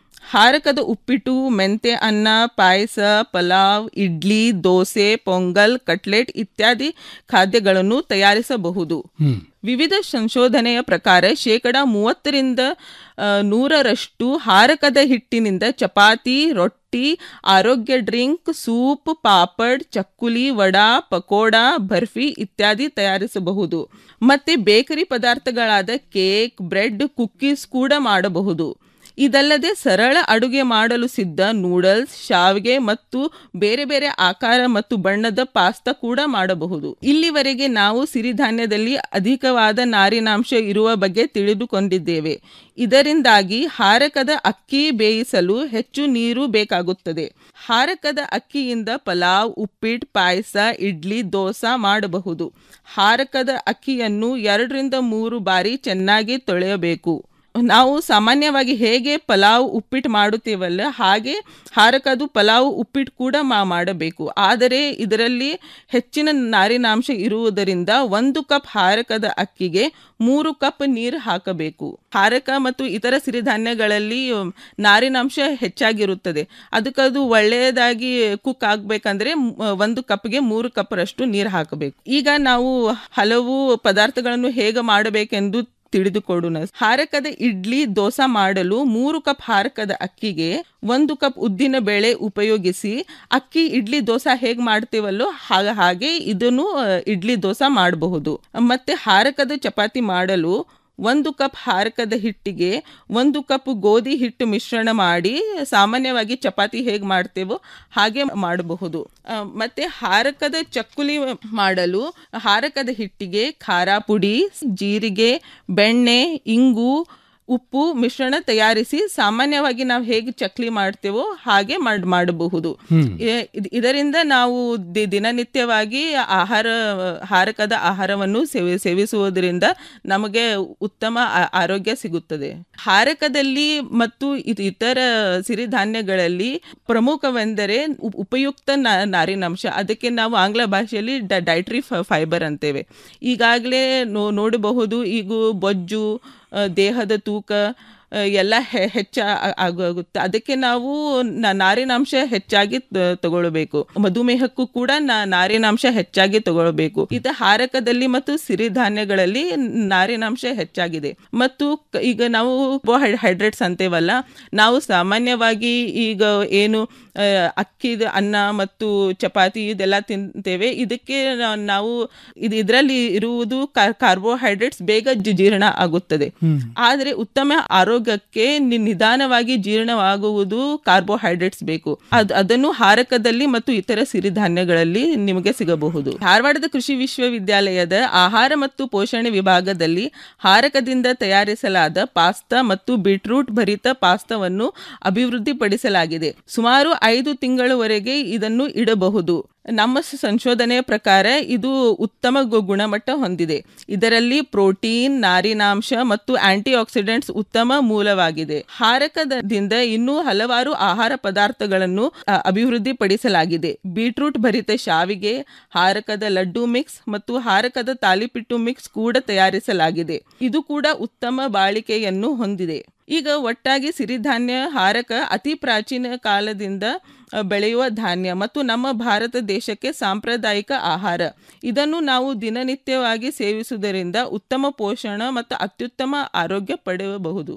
ಹಾರಕದ ಉಪ್ಪಿಟ್ಟು ಮೆಂತೆ ಅನ್ನ ಪಾಯಸ ಪಲಾವ್ ಇಡ್ಲಿ ದೋಸೆ ಪೊಂಗಲ್ ಕಟ್ಲೆಟ್ ಇತ್ಯಾದಿ ಖಾದ್ಯಗಳನ್ನು ತಯಾರಿಸಬಹುದು ವಿವಿಧ ಸಂಶೋಧನೆಯ ಪ್ರಕಾರ ಶೇಕಡ ಮೂವತ್ತರಿಂದ ಆ, ನೂರರಷ್ಟು ಹಾರಕದ ಹಿಟ್ಟಿನಿಂದ ಚಪಾತಿ ರೊಟ್ಟಿ ಆರೋಗ್ಯ ಡ್ರಿಂಕ್ ಸೂಪ್ ಪಾಪಡ್ ಚಕ್ಕುಲಿ ವಡಾ ಪಕೋಡಾ ಬರ್ಫಿ ಇತ್ಯಾದಿ ತಯಾರಿಸಬಹುದು ಮತ್ತೆ ಬೇಕರಿ ಪದಾರ್ಥಗಳಾದ ಕೇಕ್ ಬ್ರೆಡ್ ಕುಕ್ಕೀಸ್ ಕೂಡ ಮಾಡಬಹುದು ಇದಲ್ಲದೆ ಸರಳ ಅಡುಗೆ ಮಾಡಲು ಸಿದ್ಧ ನೂಡಲ್ಸ್ ಶಾವಿಗೆ ಮತ್ತು ಬೇರೆ ಬೇರೆ ಆಕಾರ ಮತ್ತು ಬಣ್ಣದ ಪಾಸ್ತಾ ಕೂಡ ಮಾಡಬಹುದು ಇಲ್ಲಿವರೆಗೆ ನಾವು ಸಿರಿಧಾನ್ಯದಲ್ಲಿ ಅಧಿಕವಾದ ನಾರಿನಾಂಶ ಇರುವ ಬಗ್ಗೆ ತಿಳಿದುಕೊಂಡಿದ್ದೇವೆ ಇದರಿಂದಾಗಿ ಹಾರಕದ ಅಕ್ಕಿ ಬೇಯಿಸಲು ಹೆಚ್ಚು ನೀರು ಬೇಕಾಗುತ್ತದೆ ಹಾರಕದ ಅಕ್ಕಿಯಿಂದ ಪಲಾವ್ ಉಪ್ಪಿಟ್ಟು ಪಾಯಸ ಇಡ್ಲಿ ದೋಸಾ ಮಾಡಬಹುದು ಹಾರಕದ ಅಕ್ಕಿಯನ್ನು ಎರಡರಿಂದ ಮೂರು ಬಾರಿ ಚೆನ್ನಾಗಿ ತೊಳೆಯಬೇಕು ನಾವು ಸಾಮಾನ್ಯವಾಗಿ ಹೇಗೆ ಪಲಾವ್ ಉಪ್ಪಿಟ್ಟು ಮಾಡುತ್ತೇವಲ್ಲ ಹಾಗೆ ಹಾರಕದು ಪಲಾವ್ ಉಪ್ಪಿಟ್ಟು ಕೂಡ ಮಾ ಮಾಡಬೇಕು ಆದರೆ ಇದರಲ್ಲಿ ಹೆಚ್ಚಿನ ನಾರಿನಾಂಶ ಇರುವುದರಿಂದ ಒಂದು ಕಪ್ ಹಾರಕದ ಅಕ್ಕಿಗೆ ಮೂರು ಕಪ್ ನೀರು ಹಾಕಬೇಕು ಹಾರಕ ಮತ್ತು ಇತರ ಸಿರಿಧಾನ್ಯಗಳಲ್ಲಿ ಉಮ್, ನಾರಿನಾಂಶ ಹೆಚ್ಚಾಗಿರುತ್ತದೆ ಅದಕ್ಕದು ಒಳ್ಳೆಯದಾಗಿ ಕುಕ್ ಆಗಬೇಕಂದ್ರೆ ಒಂದು ಕಪ್ಗೆ ಮೂರು ಕಪ್ರಷ್ಟು ನೀರು ಹಾಕಬೇಕು ಈಗ ನಾವು ಹಲವು ಪದಾರ್ಥಗಳನ್ನು ಹೇಗೆ ಮಾಡಬೇಕೆಂದು ತಿಳಿದುಕೊಡೋಣ ಹಾರಕದ ಇಡ್ಲಿ ದೋಸಾ ಮಾಡಲು ಮೂರು ಕಪ್ ಹಾರಕದ ಅಕ್ಕಿಗೆ ಒಂದು ಕಪ್ ಉದ್ದಿನ ಬೇಳೆ ಉಪಯೋಗಿಸಿ ಅಕ್ಕಿ ಇಡ್ಲಿ ದೋಸಾ ಹೇಗೆ ಮಾಡ್ತೀವಲ್ಲೋ ಹಾಗ ಹಾಗೆ ಇದನ್ನು ಆ, ಇಡ್ಲಿ ದೋಸಾ ಮಾಡಬಹುದು ಮತ್ತೆ ಹಾರಕದ ಚಪಾತಿ ಮಾಡಲು ಒಂದು ಕಪ್ ಹಾರಕದ ಹಿಟ್ಟಿಗೆ ಒಂದು ಕಪ್ ಗೋಧಿ ಹಿಟ್ಟು ಮಿಶ್ರಣ ಮಾಡಿ ಸಾಮಾನ್ಯವಾಗಿ ಚಪಾತಿ ಹೇಗೆ ಮಾಡ್ತೇವೋ ಹಾಗೆ ಮಾಡಬಹುದು ಆ, ಮತ್ತೆ ಹಾರಕದ ಚಕ್ಕುಲಿ ಮಾಡಲು ಹಾರಕದ ಹಿಟ್ಟಿಗೆ ಖಾರ ಪುಡಿ ಜೀರಿಗೆ ಬೆಣ್ಣೆ ಇಂಗು ಉಪ್ಪು ಮಿಶ್ರಣ ತಯಾರಿಸಿ ಸಾಮಾನ್ಯವಾಗಿ ನಾವು ಹೇಗೆ ಚಕ್ಲಿ ಮಾಡ್ತೇವೋ ಹಾಗೆ ಮಾಡ್ ಮಾಡಬಹುದು ಹ್ಮ್. ಇ- ಇದ್- ಇದರಿಂದ ನಾವು ದಿ- ದಿನನಿತ್ಯವಾಗಿ ಆಹಾರ ಹಾರಕದ ಆಹಾರವನ್ನು ಸೇವಿ ಸೇವಿಸುವುದರಿಂದ ನಮಗೆ ಉತ್ತಮ ಆ- ಆರೋಗ್ಯ ಸಿಗುತ್ತದೆ ಹಾರಕದಲ್ಲಿ ಮತ್ತು ಇದ್- ಇತರ ಸಿರಿಧಾನ್ಯಗಳಲ್ಲಿ ಪ್ರಮುಖವೆಂದರೆ ಉ- ಉಪಯುಕ್ತ ನಾ- ನಾರಿನಾಂಶ ಅದಕ್ಕೆ ನಾವು ಆಂಗ್ಲ ಭಾಷೆಯಲ್ಲಿ ಡೈಟ್ರಿ ಫೈಬರ್ ಅಂತೇವೆ ಈಗಾಗಲೇ ನೋ ನೋಡಬಹುದು ಈಗ ಬೊಜ್ಜು ಆ, ದೇಹದ ತೂಕ ಆ, ಎಲ್ಲ ಹೆ- ಹೆಚ್ಚ ಆ- ಆಗುತ್ತೆ ಅದಕ್ಕೆ ನಾವು ನ- ನಾರಿನಾಂಶ ಹೆಚ್ಚಾಗಿ ತ- ತಗೊಳ್ಬೇಕು ಮಧುಮೇಹಕ್ಕೂ ಕೂಡ ನಾ- ನಾರಿನಾಂಶ ಹೆಚ್ಚಾಗಿ ತಗೊಳ್ಬೇಕು ಇದು ಹಾರಕದಲ್ಲಿ ಮತ್ತು ಸಿರಿಧಾನ್ಯಗಳಲ್ಲಿ ನಾರಿನಾಂಶ ಹೆಚ್ಚಾಗಿದೆ ಮತ್ತು ಕ- ಈಗ ನಾವು ಹೈಡ್ರೇಟ್ಸ್ ಅಂತೇವಲ್ಲ ನಾವು ಸಾಮಾನ್ಯವಾಗಿ ಈಗ ಏನು ಆ, ಅಕ್ಕಿದ ಅನ್ನ ಮತ್ತು ಚಪಾತಿ ಇದೆಲ್ಲ ತಿಂತೇವೆ ಇದಕ್ಕೆ ನಾ- ನಾವು ಇದು ಇದರಲ್ಲಿ ಇರುವುದು ಕಾರ್ಬೋಹೈಡ್ರೇಟ್ಸ್ ಬೇಗ ಜಿ- ಜೀರ್ಣ ಆಗುತ್ತದೆ ಆದರೆ ಉತ್ತಮ ಆರೋಗ್ಯಕ್ಕೆ ನಿ- ನಿಧಾನವಾಗಿ ಜೀರ್ಣವಾಗುವುದು ಕಾರ್ಬೋಹೈಡ್ರೇಟ್ಸ್ ಬೇಕು ಅದ್ ಅದನ್ನು ಹಾರಕದಲ್ಲಿ ಮತ್ತು ಇತರ ಸಿರಿಧಾನ್ಯಗಳಲ್ಲಿ ನಿಮಗೆ ಸಿಗಬಹುದು ಧಾರವಾಡದ ಕೃಷಿ ವಿಶ್ವವಿದ್ಯಾಲಯದ ಆಹಾರ ಮತ್ತು ಪೋಷಣೆ ವಿಭಾಗದಲ್ಲಿ ಹಾರಕದಿಂದ ತಯಾರಿಸಲಾದ ಪಾಸ್ತಾ ಮತ್ತು ಬೀಟ್ರೂಟ್ ಭರಿತ ಪಾಸ್ತಾವನ್ನು ಅಭಿವೃದ್ಧಿಪಡಿಸಲಾಗಿದೆ ಸುಮಾರು ಐದು ತಿಂಗಳವರೆಗೆ ಇದನ್ನು ಇಡಬಹುದು ನಮ್ಮ ಸ- ಸಂಶೋಧನೆಯ ಪ್ರಕಾರ ಇದು ಉತ್ತಮ ಗು- ಗುಣಮಟ್ಟ ಹೊಂದಿದೆ ಇದರಲ್ಲಿ ಪ್ರೋಟೀನ್ ನಾರಿನಾಂಶ ಮತ್ತು ಆಂಟಿ ಆಕ್ಸಿಡೆಂಟ್ಸ್ ಉತ್ತಮ ಮೂಲವಾಗಿದೆ ಹಾರಕದಿಂದ ಇನ್ನೂ ಹಲವಾರು ಆಹಾರ ಪದಾರ್ಥಗಳನ್ನು ಅ, ಅಭಿವೃದ್ಧಿಪಡಿಸಲಾಗಿದೆ ಬೀಟ್ರೂಟ್ ಭರಿತ ಶಾವಿಗೆ ಹಾರಕದ ಲಡ್ಡು ಮಿಕ್ಸ್ ಮತ್ತು ಹಾರಕದ ತಾಲಿಪಿಟ್ಟು ಮಿಕ್ಸ್ ಕೂಡ ತಯಾರಿಸಲಾಗಿದೆ ಇದು ಕೂಡ ಉತ್ತಮ ಬಾಳಿಕೆಯನ್ನು ಹೊಂದಿದೆ ಈಗ ಒಟ್ಟಾಗಿ ಸಿರಿಧಾನ್ಯ ಹಾರಕ ಅತಿ ಪ್ರಾಚೀನ ಕಾಲದಿಂದ ಅ, ಬೆಳೆಯುವ ಧಾನ್ಯ ಮತ್ತು ನಮ್ಮ ಭಾರತ ದೇಶಕ್ಕೆ ಸಾಂಪ್ರದಾಯಿಕ ಆಹಾರ ಇದನ್ನು ನಾವು ದಿನನಿತ್ಯವಾಗಿ ಸೇವಿಸುವುದರಿಂದ ಉತ್ತಮ ಪೋಷಣ ಮತ್ತು ಅತ್ಯುತ್ತಮ ಆರೋಗ್ಯ ಪಡೆಯಬಹುದು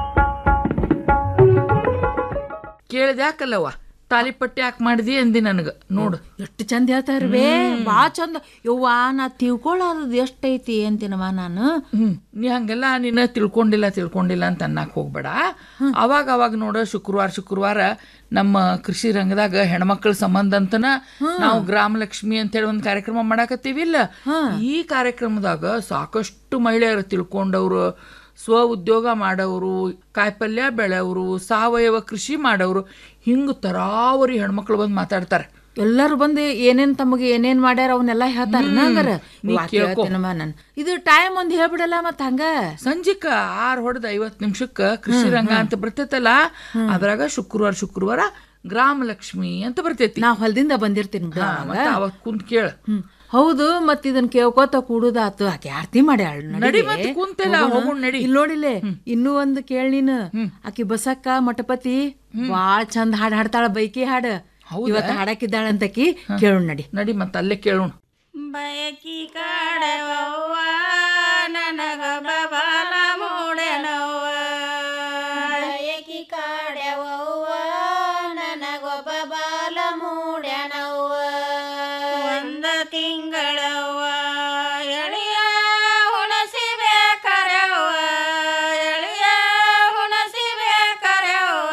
ಕೇಳಿದ್ಯಾಕಲ್ಲವ್ವ ತಾಲಿಪಟ್ಟಿ ಯಾಕೆ ಮಾಡಿದಿ ಅಂದಿ ನನಗೆ ನೋಡು ಎಷ್ಟು ಚಂದ ಹೇಳ್ತಾರ ಬೇ ಭಾಳ ಚಂದ ಯವ್ವ ನಾ ತಿಳ್ಕೊಳ್ಳೋದು ಎಷ್ಟೈತಿ ಅಂತೀನವ ನಾನು ಹ್ಮ್ ನೀ ಹಂಗೆಲ್ಲ ನೀನು ತಿಳ್ಕೊಂಡಿಲ್ಲ ತಿಳ್ಕೊಂಡಿಲ್ಲ ಅಂತ ಅನ್ನಕ್ ಹೋಗ್ಬೇಡ ಅವಾಗ ಅವಾಗ ನೋಡ ಶುಕ್ರವಾರ ಶುಕ್ರವಾರ ನಮ್ಮ ಕೃಷಿ ರಂಗದಾಗ ಹೆಣ್ಮಕ್ಳ ಸಂಬಂಧ ಅಂತನ ನಾವು ಗ್ರಾಮ ಲಕ್ಷ್ಮಿ ಅಂತೇಳಿ ಒಂದು ಕಾರ್ಯಕ್ರಮ ಮಾಡಾಕತ್ತೀವಿ ಇಲ್ಲ ಈ ಕಾರ್ಯಕ್ರಮದಾಗ ಸಾಕಷ್ಟು ಮಹಿಳೆಯರು ತಿಳ್ಕೊಂಡವ್ರು ಸ್ವ ಉದ್ಯೋಗ ಮಾಡೋರು ಕಾಯಿಪಲ್ಯ ಬೆಳೆಯವರು ಸಾವಯವ ಕೃಷಿ ಮಾಡೋರು ಹಿಂಗೆ ತರಾವರಿ ಹೆಣ್ಮಕ್ಳು ಬಂದು ಮಾತಾಡ್ತಾರೆ ಎಲ್ಲರೂ ಬಂದು ಏನೇನ್ ತಮಗೆ ಏನೇನ್ ಮಾಡ್ಯಾರ ಅವನ್ನೆಲ್ಲ ಹೇಳ್ತಾರ ನಂಗರ ನೀ ಕೇಳ್ಕೊ. ನಾನು ಇದು ಟೈಮ್ ಒಂದ್ ಹೇಳ್ಬಿಡಲ್ಲ ಮತ್ತ ಹಂಗ ಸಂಜಿಕ ಆರ್ ಹೊಡೆದ ಐವತ್ ನಿಮಿಷಕ್ಕ ಕೃಷಿ ರಂಗ ಅಂತ ಬರ್ತೈತಲ್ಲ ಅದ್ರಾಗ ಶುಕ್ರವಾರ ಶುಕ್ರವಾರ ಗ್ರಾಮ ಲಕ್ಷ್ಮಿ ಅಂತ ಬರ್ತೈತಿ ನಾ ಹೊಲದಿಂದ ಬಂದಿರ್ತೀನಿ ಬಿಡು ಹಾ, ಅವಾಗ. ಮತ್ತ ಅವತ್ ಕುಂತ್ ಕೇಳ ಹ್ಮ್. ಹೌದು ಮತ್ ಇದನ್ ಕೇಳ್ಕೋತ ಕೂಡುದಾತು ಆಕೆ ಆರ್ತಿ ಮಾಡ್ಯಾಳ ನಡಿ ಮತ್ತ್ ಕುಂತೆಲ್ಲ, ಹೋಗೋಣ ನಡಿ. ಇಲ್ಲಿ ನೋಡಿಲೆ ಇನ್ನೂ ಒಂದು ಕೇಳ್ ನೀನು ಆಕಿ ಬಸಕ್ಕ ಮಠಪತಿ ಬಾಳ್ ಚಂದ ಹಾಡ್ ಹಾಡ್ತಾಳ ಬೈಕಿ ಹಾಡ್ ಇವತ್ತು ಹಾಡಾಕಿದ್ದಾಳ ಅಂತಕಿ ಕೇಳು ನಡಿ ನಡಿ ಮತ್ತ ಅಲ್ಲೇ ಕೇಳೋಣ ಬಯಕಿ ಕಾಡವವ್ವ ನನಗ ಬಬಾಲ ಮೂಡೆನವ್ವ ಬಯಕಿ ಕಾಡ್ಯವವ್ವ ನನಗೊಬ್ಬ ಬಾಲ ಮೂಡ್ಯಾನವ್ವ ಒಂದ ತಿಂಗಳವ್ವ ಎಳಿಯ ಹುಣಸಿ ಬೇಕರವ್ವ ಎಳಿಯ ಹುಣಸಿ ಬೇಕರವ್ವ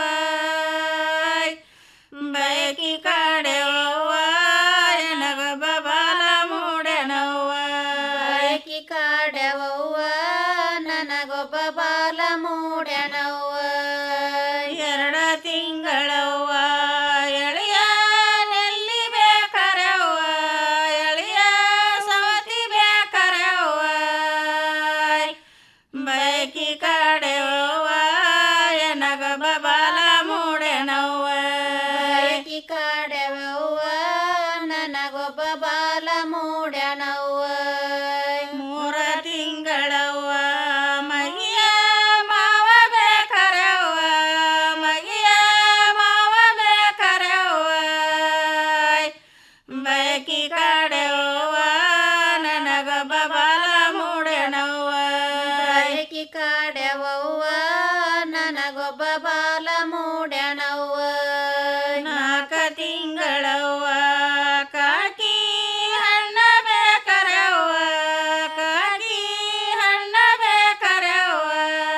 ಬಯಕಿ ಕಾಡೆವ್ವ ಎನಗ ಬಬಾಲ ಮೂಡೆನವ್ವ ಬಯಕಿ ಕಾಡ್ಯವವ್ವ ನನಗೊಬ್ಬ ಬಾಲ ಮೂಡ್ಯಾನವ್ವ ಎರಡ ತಿಂಗಳವ್ವ ಎಳಿಯ ನೆಲ್ಲಿ ಬೇಕರವ್ವ ಎಳಿಯ ಸವತಿ ಬೇಕರವ್ವ ಬಯಕಿ ಕಾಡೆವ್ವ ಎನಗ ಬಬಾಲ ಮೂಡೆನವ್ವ ಬಯಕಿ ಕಾಡ್ಯವವ್ವ ನನಗೊಬ್ಬ ಬಾಲ ಮೂಡ್ಯಾನವ್ವ ಮೂರ ತಿಂಗಳವ್ವ ಮಗಿಯ ಮಾವ ಬೇಕರವ್ವ ಮಗಿಯ ಮಾವ ಬೇಕರವ್ವ ಬಯಕಿ ಕಾಡೆವ್ವ ನನಗ ಬಬಾಲ ಮೂಡೆನವ್ವ ಬಯಕಿ ಕಾಡ್ಯವವ್ವ ನನಗೊಬ್ಬ ಬಾಲ ಮೂಡ್ಯಾನವ್ವ ನಾಲ್ಕ ತಿಂಗಳವ್ವ ಕಾಕಿ ಹಣ್ಣ ಬೇಕರವ್ವ ಕಾಕಿ ಹಣ್ಣ ಬೇಕರವ್ವ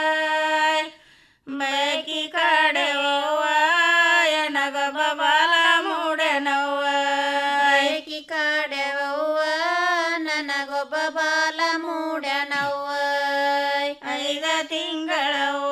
ಬಯಕಿ ಕಾಡೆವ್ವ ಎನಗ ಬಬಾಲ ಮೂಡೆನವ್ವ ಬಯಕಿ ಕಾಡ್ಯವವ್ವ ನನಗೊಬ್ಬ ಬಾಲ ಮೂಡ್ಯಾನವ್ವ ಐದ ತಿಂಗಳವ್ವ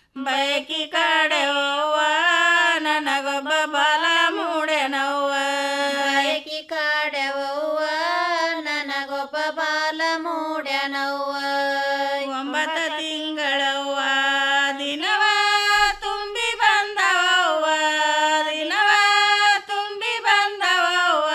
ಬೈಕಿ ಕಡೆಯವ್ವ ನನಗೊಬ್ಬ ಬಾಲ ಮೂಡೆನವ್ವ ಬೈಕಿ ಕಡೆಯವ್ವ ನನಗೊಬ್ಬ ಬಾಲ ಮೂಡೆನವ್ವ ಒಂಬತ್ತು ತಿಂಗಳವ್ವ ದಿನವ ತುಂಬಿ ಬಂದವವ್ವ ದಿನವ ತುಂಬಿ ಬಂದವವ್ವ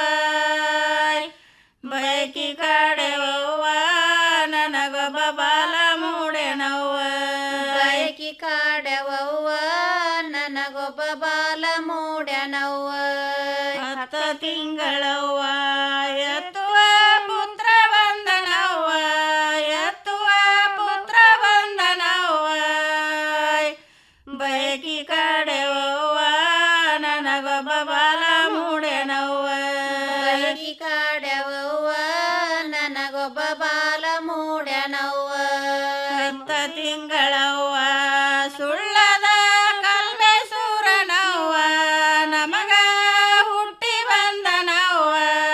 ಬೈಕಿ ಕಡೆಯವ್ವ ನನಗೊಬ್ಬ ಬಾಲ ಮೂಡೆನವ್ವ ಬೈಕಿ ಕಾಡೆವವ್ವ ನನಗೊಬ್ಬ ಬಾಲ ಮೂಡೆನವ್ವ ಹತ್ತ ತಿಂಗಳವ್ವ ಎತ್ತುವ ಪುತ್ರ ಬಂದನವ್ವ ಎತ್ತುವ ಪುತ್ರ ಬಂದನವ್ವ ಬೈಕಿ ಕಾಡೆವವ್ವ ನನಗೊಬ್ಬ ಬಾಲ ಮೂಡೆನವ್ವ ಬೈಕಿ ಕಾಡೆವವ್ವ ನನಗೊಬ್ಬ ಬಾಲ ಮೂಡೆನವ್ವ ಹತ್ತ ತಿಂಗಳವ್ವ ಸುಳ್ಳದ ಕಲ್ಮೆ ಸೂರನವ್ವ ನಮಗ ಹುಟ್ಟಿ ಬಂದನವ್ವ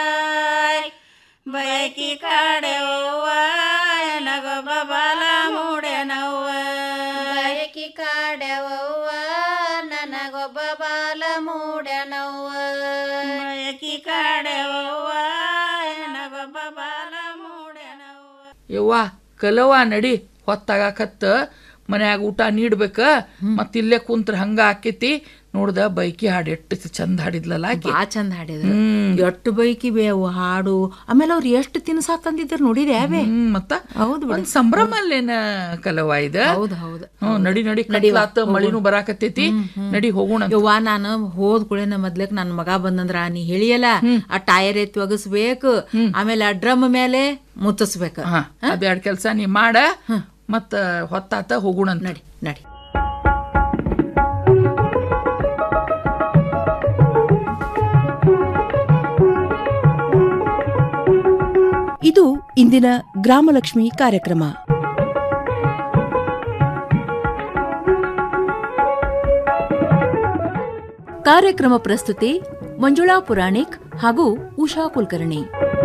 ಬೈಕಿ ಕಾಡೆವ್ವ ನನಗೊಬ್ಬ ಬಾಲ ಮೂಡೆನವ್ವ ಬೈಕಿ ಕಾಡೆವ್ವ ನನಗೊಬ್ಬ ಬಾಲ ಮೂಡೆನವ್ವ ಬೈಕಿ ಕಾಡೆವ್ವ ನನಗೊಬ್ಬ ಬಾಲ ಮೂಡೆನವ್ವ ಯವ್ವ ಕಲವ ನಡಿ ಹೊತ್ತಾಗಕತ್ತ ಮನ್ಯಾಗ ಊಟ ನೀಡ್ಬೇಕ ಮತ್ ಇಲ್ಲೇ ಕುಂತ್ರ ಹಂಗ ಆಕೇತಿ ನೋಡ್ದ ಬೈಕಿ ಹಾಡು ಎಷ್ಟು ಚಂದ ಹಾಡಿದ್ಲಲ್ಲ ಆಕಿ ಬಾ ಚಂದ ಹಾಡಿದ್ರು ಎಷ್ಟು ಬೈಕಿ ಬೇ ಅವು ಹಾಡು ಆಮೇಲೆ ಅವ್ರು ಎಷ್ಟು ತಿನ್ಸಾ ತಂದಿದ್ರು ನೋಡಿದೆ ಅವೇ ಮತ್ತ ಹೌದು ಒಂದ್ ಸಂಭ್ರಮ ಅಲ್ಲೇನ ಕಲವ ಇದ ಹೌದು ಹೌದು ಹ್ಮ್ ನಡಿ ನಡಿ ಕತ್ಲಾತ ಮಳಿನೂ ಬರಾಕತ್ತೈತಿ ನಡಿ ಹೋಗೋಣ ಯವ್ವ ನಾನು ಹೋದ್ ಕುಳೇನ ಮೊದ್ಲಕ್ ನನ್ ಮಗ ಬಂದಂದ್ರ ನೀ ಹೇಳಿಯಲ್ಲ ಆ ಟೈರ್ ಎತ್ತಿ ಒಗಸ್ಬೇಕು ಆಮೇಲೆ ಆ ಡ್ರಮ್ ಮೇಲೆ ಮುಚ್ಚಿಸ್ಬೇಕು ಹಾ ಅದೆರಡ್ ಕೆಲ್ಸ ನೀ ಮಾಡ ಮತ್ತ ಹೊತ್ತಾತ ಹೋಗೋಣ ನಡಿ ನಡಿ ಇದು ಇಂದಿನ ಗ್ರಾಮಲಕ್ಷ್ಮಿ ಕಾರ್ಯಕ್ರಮ ಕಾರ್ಯಕ್ರಮ ಪ್ರಸ್ತುತಿ ಮಂಜುಳಾ ಪುರಾಣಿಕ್ ಹಾಗೂ ಉಷಾ ಕುಲಕರ್ಣಿ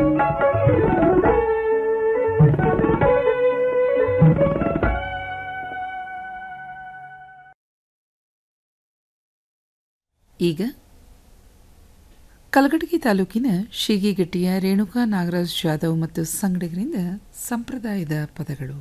ಈಗ ಕಲಗಟಗಿ ತಾಲೂಕಿನ ಶಿಗಿಗಟ್ಟಿಯ ರೇಣುಕಾ ನಾಗರಾಜ್ ಜಾಧವ್ ಮತ್ತು ಸಂಗಡಿಗರಿಂದ ಸಂಪ್ರದಾಯದ ಪದಗಳು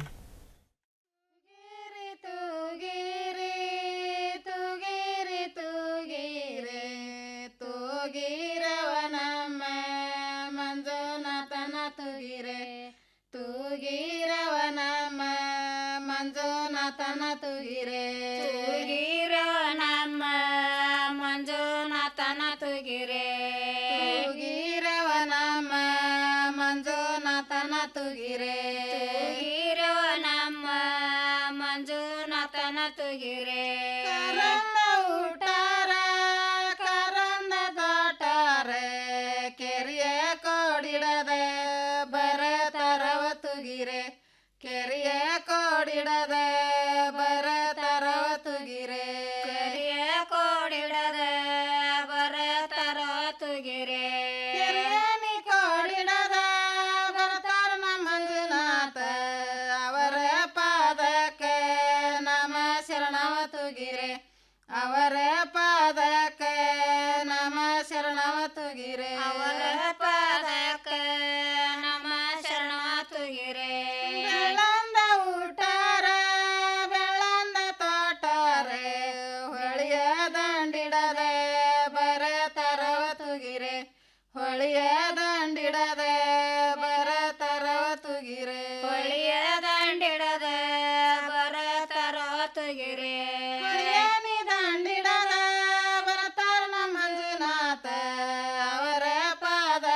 ತೂಗಿರವನಮ್ಮ ಮಂಜುನಾಥನ ತುಗಿರೆ ತೂಗಿರವನಮ್ಮ ಮಂಜುನಾಥನ ತುಗಿರೆ ತೂಗಿರವನಮ್ಮ ಮಂಜುನಾಥನ ತುಗಿರೆ ತೂಗಿರವನಮ್ಮ ಮಂಜುನಾಥನ ತುಗಿರೆ ತೂಗಿರವನಮ್ಮ ಮಂಜುನಾಥನ ತುಗಿರೆ ಕರಂದ ಊಟಾರ ಕರಂದ ತೋಟಾರೆ ಕೆರಿಯ ಕೋಡಿಡದೆ ಬರ ತರವ ತುಗಿರೆ ಕೆರಿಯ ಕೋಡಿಡದೆ ಬರ ತರವ ತುಗಿರೆ ಕೆರಿಯ ಕೋಡಿಡದೆ ಬರ ತರವ ತುಗಿರೆ ಕೆರಿಯನಿ ಕೋಡಿಡದ ಬರ್ತಾರ ನಮ್ಮ ಮಂಜುನಾಥ ಅವರ ಪಾದಕ್ಕೆ ನಮ ಶರಣವ ತುಗಿರೆ ಅವರ ಪಾದಕ್ಕೆ ನಮ ಶರಣವ ತುಗಿರೆ ಅವರ ಪಾದಕ್ಕೆ ನಮ ಶರಣವ ತುಗಿರೆ ಬೆಳಂದ ಊಟಾರ ಬೆಳಂದ ತೋಟಾರೆ ಹೊಳಿಯ ದಂಡಿಡದೆ ಬರ ತರವ ತುಗಿರೆ ಹೊಳಿಯ ದಂಡಿಡದೆ ಬರ ತರವ ತುಗಿರೆ ಹೊಳಿಯ ದಂಡಿಡದೆ ಬರ ತರವ ತುಗಿರೆ ಹೊಳಿಯನಿ ದಂಡಿಡದ ಬರತಾರ ನಮ್ಮ ಮಂಜುನಾಥ ಅವರ ಪಾದ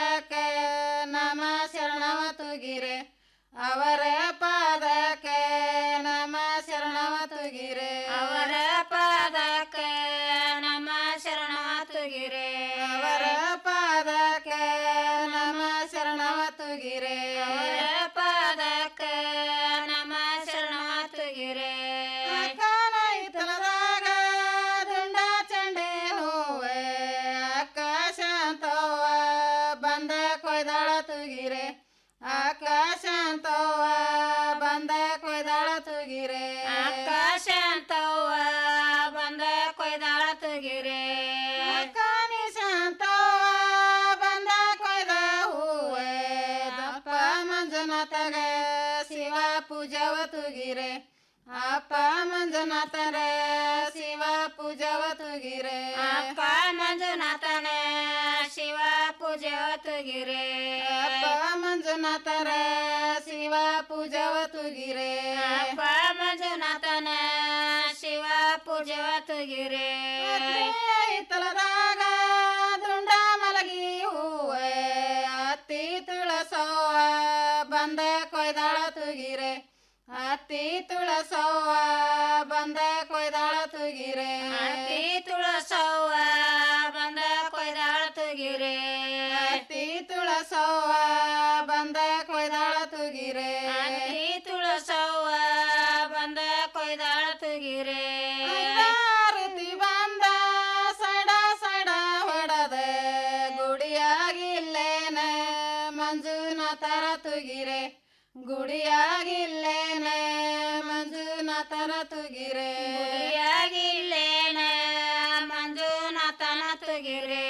ಅಪ್ಪ ಮಂಜುನಾಥನ ಶಿವ ಪೂಜೆ ತುಗಿರೆ ಅಪ್ಪ ಮಂಜುನಾಥರ ಶಿವ ಪೂಜೆ ತುಗಿರೆ ಅಪ್ಪ ಮಂಜುನಾಥನ ಶಿವ ಪೂಜೆ ತುಗಿರೆ ತಲದಾಗ ದುಂಡ ಮಲಗಿ ಹೂವ ಅತ್ತಿ ತುಳಸವ್ವ ಬಂದ ಕೊಯ್ದಾಳ ತುಗಿರೆ ಅತ್ತಿ ತುಳಸವ್ವ ಬಂದ ಕೊಯ್ದಾಳ ತುಗಿರೆ ಅತ್ತಿ ತುಳಸವ್ವ ಬಂದ ಕೊಯ್ದಾಳ ತುಗಿರೆ ಅತ್ತಿ ತುಳಸವ್ವ ಬಂದ ಕೊಯ್ದಾಳ ತುಗಿರೆ ಅತ್ತಿ ತುಳಸವ್ವ ಬಂದ ಕೊಯ್ದಾಳ ತುಗಿರೆ ಆರತಿ ಬಂದ ಸಡ ಸಡ ಹೊಡದ ಗುಡಿಯಾಗಿಲ್ಲೇನ ಮಂಜುನಾಥರ ತುಗಿರೆ ಗುಡಿಯಾಗಿಲ್ಲೇನ ಮಂಜುನಾಥನ ತುಗಿರೆ ಗುಡಿಯಾಗಿಲ್ಲೇನ ಮಂಜುನಾಥನ ತುಗಿರೆ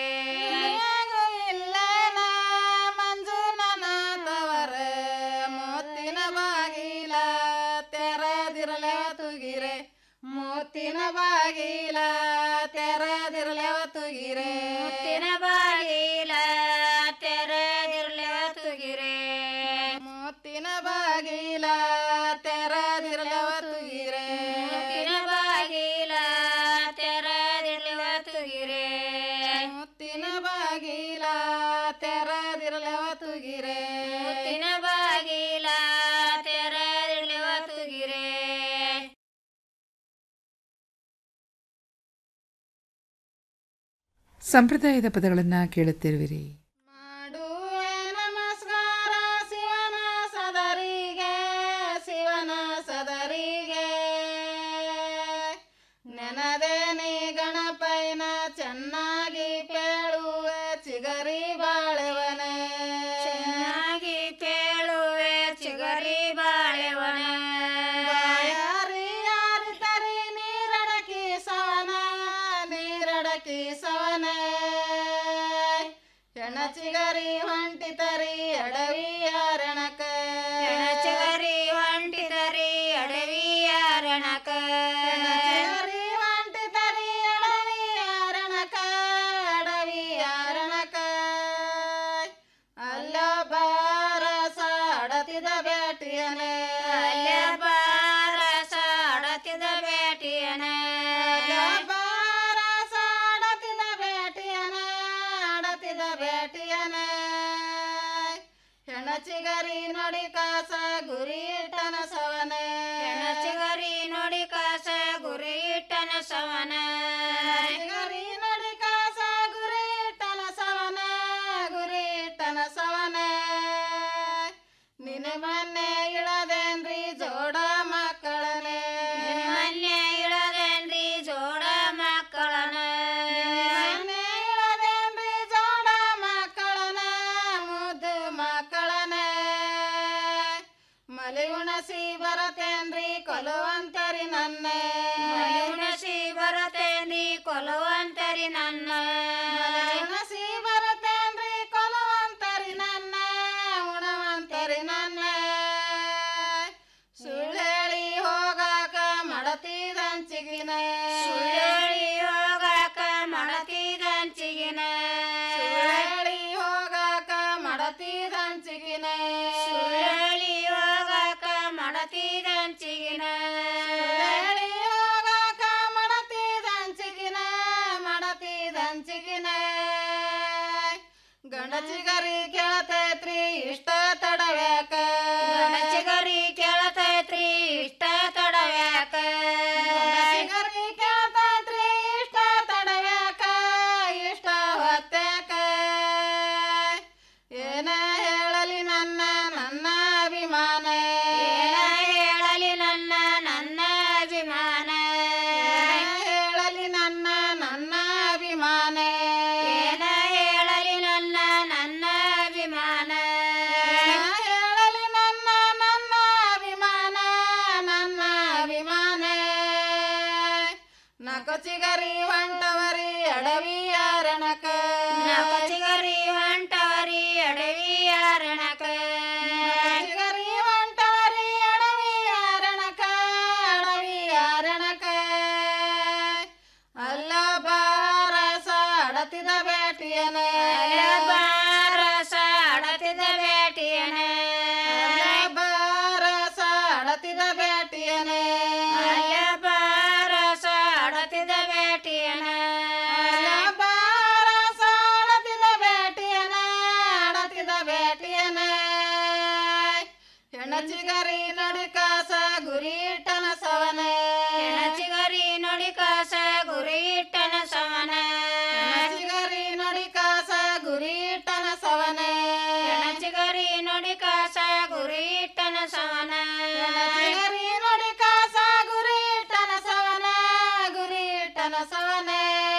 ಇಲ್ಲೇನ ಮಂಜುನಾಥವರ ಮುತ್ತಿನ ಬಾಗಿಲ ತೆರೆದಿರಲೆವ ತುಗಿರೆ ಮುತ್ತಿನ ಬಾಗಿಲ ತೆರೆದಿರಲೆವ ತುಗಿರೆ ಮುತ್ತಿನ ಬಾಗಿಲ ತೆರೆದಿರಲೆವ ತುಗಿರೆ ಮುತ್ತಿನ ಬಾಗಿಲ ತೆರೆದಿರಲೆವ ತುಗಿರೆ ಮುತ್ತಿನ ಬಾಗಿಲ ತೆರೆದಿರಲೆವ ತುಗಿರೆ ಮುತ್ತಿನ ಬಾಗಿಲ ತೆರೆದಿರಲೆವ ತುಗಿರೆ ಮುತ್ತಿನ ಬಾಗಿಲ ತೆರೆದಿರಲೆವ ತುಗಿರೆ ಸಂಪ್ರದಾಯದ ಪದಗಳನ್ನ ಕೇಳುತ್ತಿರುವಿರಿ ಮಾಡುವೆ ನಮಸ್ಕಾರ ಶಿವನ ಸದರಿಗೆ ಶಿವನ ಸದರಿಗೆ ನೆನದೇನಿ ಗಣಪೈನ ಚೆನ್ನಾಗಿ ಪೇಳುವೆ ಚಿಗರಿ ಬಾಳೆವನೆ ಚೆನ್ನಾಗಿ ಪೇಳುವೆ ಚಿಗರಿ ಬಾಳೆವನೆ ಯಾರಿ ಯಾರಿ ತರಿ ನೀರಡಕಿ ಸವನ ನೀರಡಕಿ ಸವನ ಹೆಣಚಿಗರಿ ಹೊಂಟಿತರಿ ಅಡವಿಯ ರಣಕ ಹೆಣಚಿಗರಿ ಹೊಂಟಿತರಿ ಅಡವಿಯ ರಣಕ ಹೆಣಚಿಗರಿ ಹೊಂಟಿತರಿ ಅಡವಿಯ ರಣಕ ಅಡವಿಯ ರಣಕ ಅಲ್ಲ ಬಾರಸ ಅಡತಿದ ಬೇಟಿಯನೆ ಅಲ್ಲ ಬಾರಸ ಅಡತಿದ ಬೇಟಿಯನೆ ಅಲ್ಲ ಬಾರಸ ಅಡತಿದ ಬೇಟಿಯನೆ ಅಡತಿದ ಬೇಟಿಯನೆ ಹೆಣಚಿಗರಿ ನೋಡಿ ಕಾಸ ಗುರಿ ಇಟ್ಟನ ಸವನ ಹೆಣಚಿಗರಿ ನೋಡಿ ಕಾಸ ಗುರಿ ಇಟ್ಟನ ಸವನ ಗರಿ ನೋಡಿ ಕಾಸ ಗುರಿ ಇಟ್ಟನ ಸವನ ಗುರಿ ಇಟ್ಟನ ಸವನ ನಿನ್ನ ಮೊನ್ನೆ ಇಳದೇನ್ರಿ ಜೋಡ ಮಕ್ಕಳನೆ ಮೊನ್ನೆ ಇಳದೇನ್ರಿ ಜೋಡ ಮಕ್ಕಳನ ಮೊನ್ನೆ ಇಳದೇನ್ರಿ ಜೋಡ ಮಕ್ಕಳನ ಮುದ್ದು ಮಕ್ಕಳನ ಮಲೆ ಉಣಸಿ ಬರತೇನ್ರಿ ಕೊಲುವಂತರಿ ನನ್ನ ಮಲೆ ಉಣಸಿ ಬರತೇನ್ರಿ ಕೊಲುವಂತರಿ ನನ್ನ ಮಲೆ ಉಣಸಿ ಬರತೇನ್ರಿ ಕೊಲುವಂತರಿ ನನ್ನ ಉಣವಂತರಿ ನನ್ನ ಸುಳ್ಳೇಳಿ ಹೋಗಾಕ ಮಡತಿದಂಚಿಗಿನ ಸುಳ್ಳೇಳಿ ಹೋಗಾಕ ಮಡತಿದಂಚಿಗಿನ ಸುಳ್ಳೇಳಿ ಹೋಗಾಕ ಮಡತಿದಂಚಿಗಿನ ಸುಳ್ಳೇಳಿ ಹೋಗಾಕ ಮಡತಿದಂಚಿಗಿನ ಸುಳ್ಳೇಳಿ ಹೋಗಾಕ ಮಡತಿದಂಚಿಗಿನ ಮಡತಿದಂಚಿಗಿನ ಗಂಡಚಿಗರಿ ಕೇಳತೈತ್ರಿ ಇಷ್ಟ ತಡವ್ಯಾಕ ಗಂಡಚಿಗರಿ ಕೇಳತೈತ್ರಿ ಇಷ್ಟ ತಡವ್ಯಾಕ ಗಂಡಚಿಗರಿ ಕೇಳತೈತ್ರಿ ಇಷ್ಟ ತಡವ್ಯಾಕ ಇಷ್ಟ ಹೊತ್ಯಾಕ ಏನ ಹೇಳಲಿ ನನ್ನ ನನ್ನ ಅಭಿಮಾನ ಏನ ಹೇಳಲಿ ನನ್ನ ನನ್ನ ಅಭಿಮಾನ ಏನ ಹೇಳಲಿ ನನ್ನ ನನ್ನ ಅಭಿಮಾನ ಏನ ಹೇಳಲಿ ನನ್ನ ನನ್ನ ಅಭಿಮಾನ ಏನ ಹೇಳಲಿ ನನ್ನ ನನ್ನ ಅಭಿಮಾನ ನನ್ನ ಅಭಿಮಾನ ನಕಚಿಗರಿ ಹೊಂಟವರಿ ಅಡವಿಯ ರಣಕ ನಕಚಿಗರಿ ಹೊಂಟವರಿ ಅಡವಿಯ ರಣಕ ನಕಚಿಗರಿ ಹೊಂಟವರಿ ಅಡವಿಯ ರಣಕ ಅಡವಿಯ ರಣಕ ಅಲ್ಲ ಬಾರಸ ಅಡತಿದ ಬೇಟಿಯನ ಬಾರಸ ಅಡತಿದ ಬೇಟಿಯನ ಬಾರಸ ಅಡತಿದ ಬೇಟಿಯನ ಬಾರಸ ಅಡತಿದ ಬೇಟಿಯನ ಬಾರಸ ಅಡತಿದ ಬೇಟಿಯನ ಅಡತಿದ ಬೇಟಿಯನ ಹೆಣಚಿಗರಿ ನಡಿ ಕಾಸ ಗುರಿ ಇಟ್ಟನ ಸವನ ಹೆಣಚಿಗರಿ ನಡಿ ಕಾಸ ಗುರಿ ಇಟ್ಟನ ಸವನ ಹೆಣಚಿಗರಿ ನಡಿ ಕಾಸ ಗುರಿ ಇಟ್ಟನ ಸವನ ಹೆಣಚಿಗರಿ ನಡಿ ಕಾಸ ಗುರಿ ಇಟ್ಟನ ಸವನ ಹೆಣಚಿಗರಿ ನಡಿ ಕಾಸ ಗುರಿ ಇಟ್ಟನ ಸವನ ಗುರಿ ಇಟ್ಟನ ಸವನ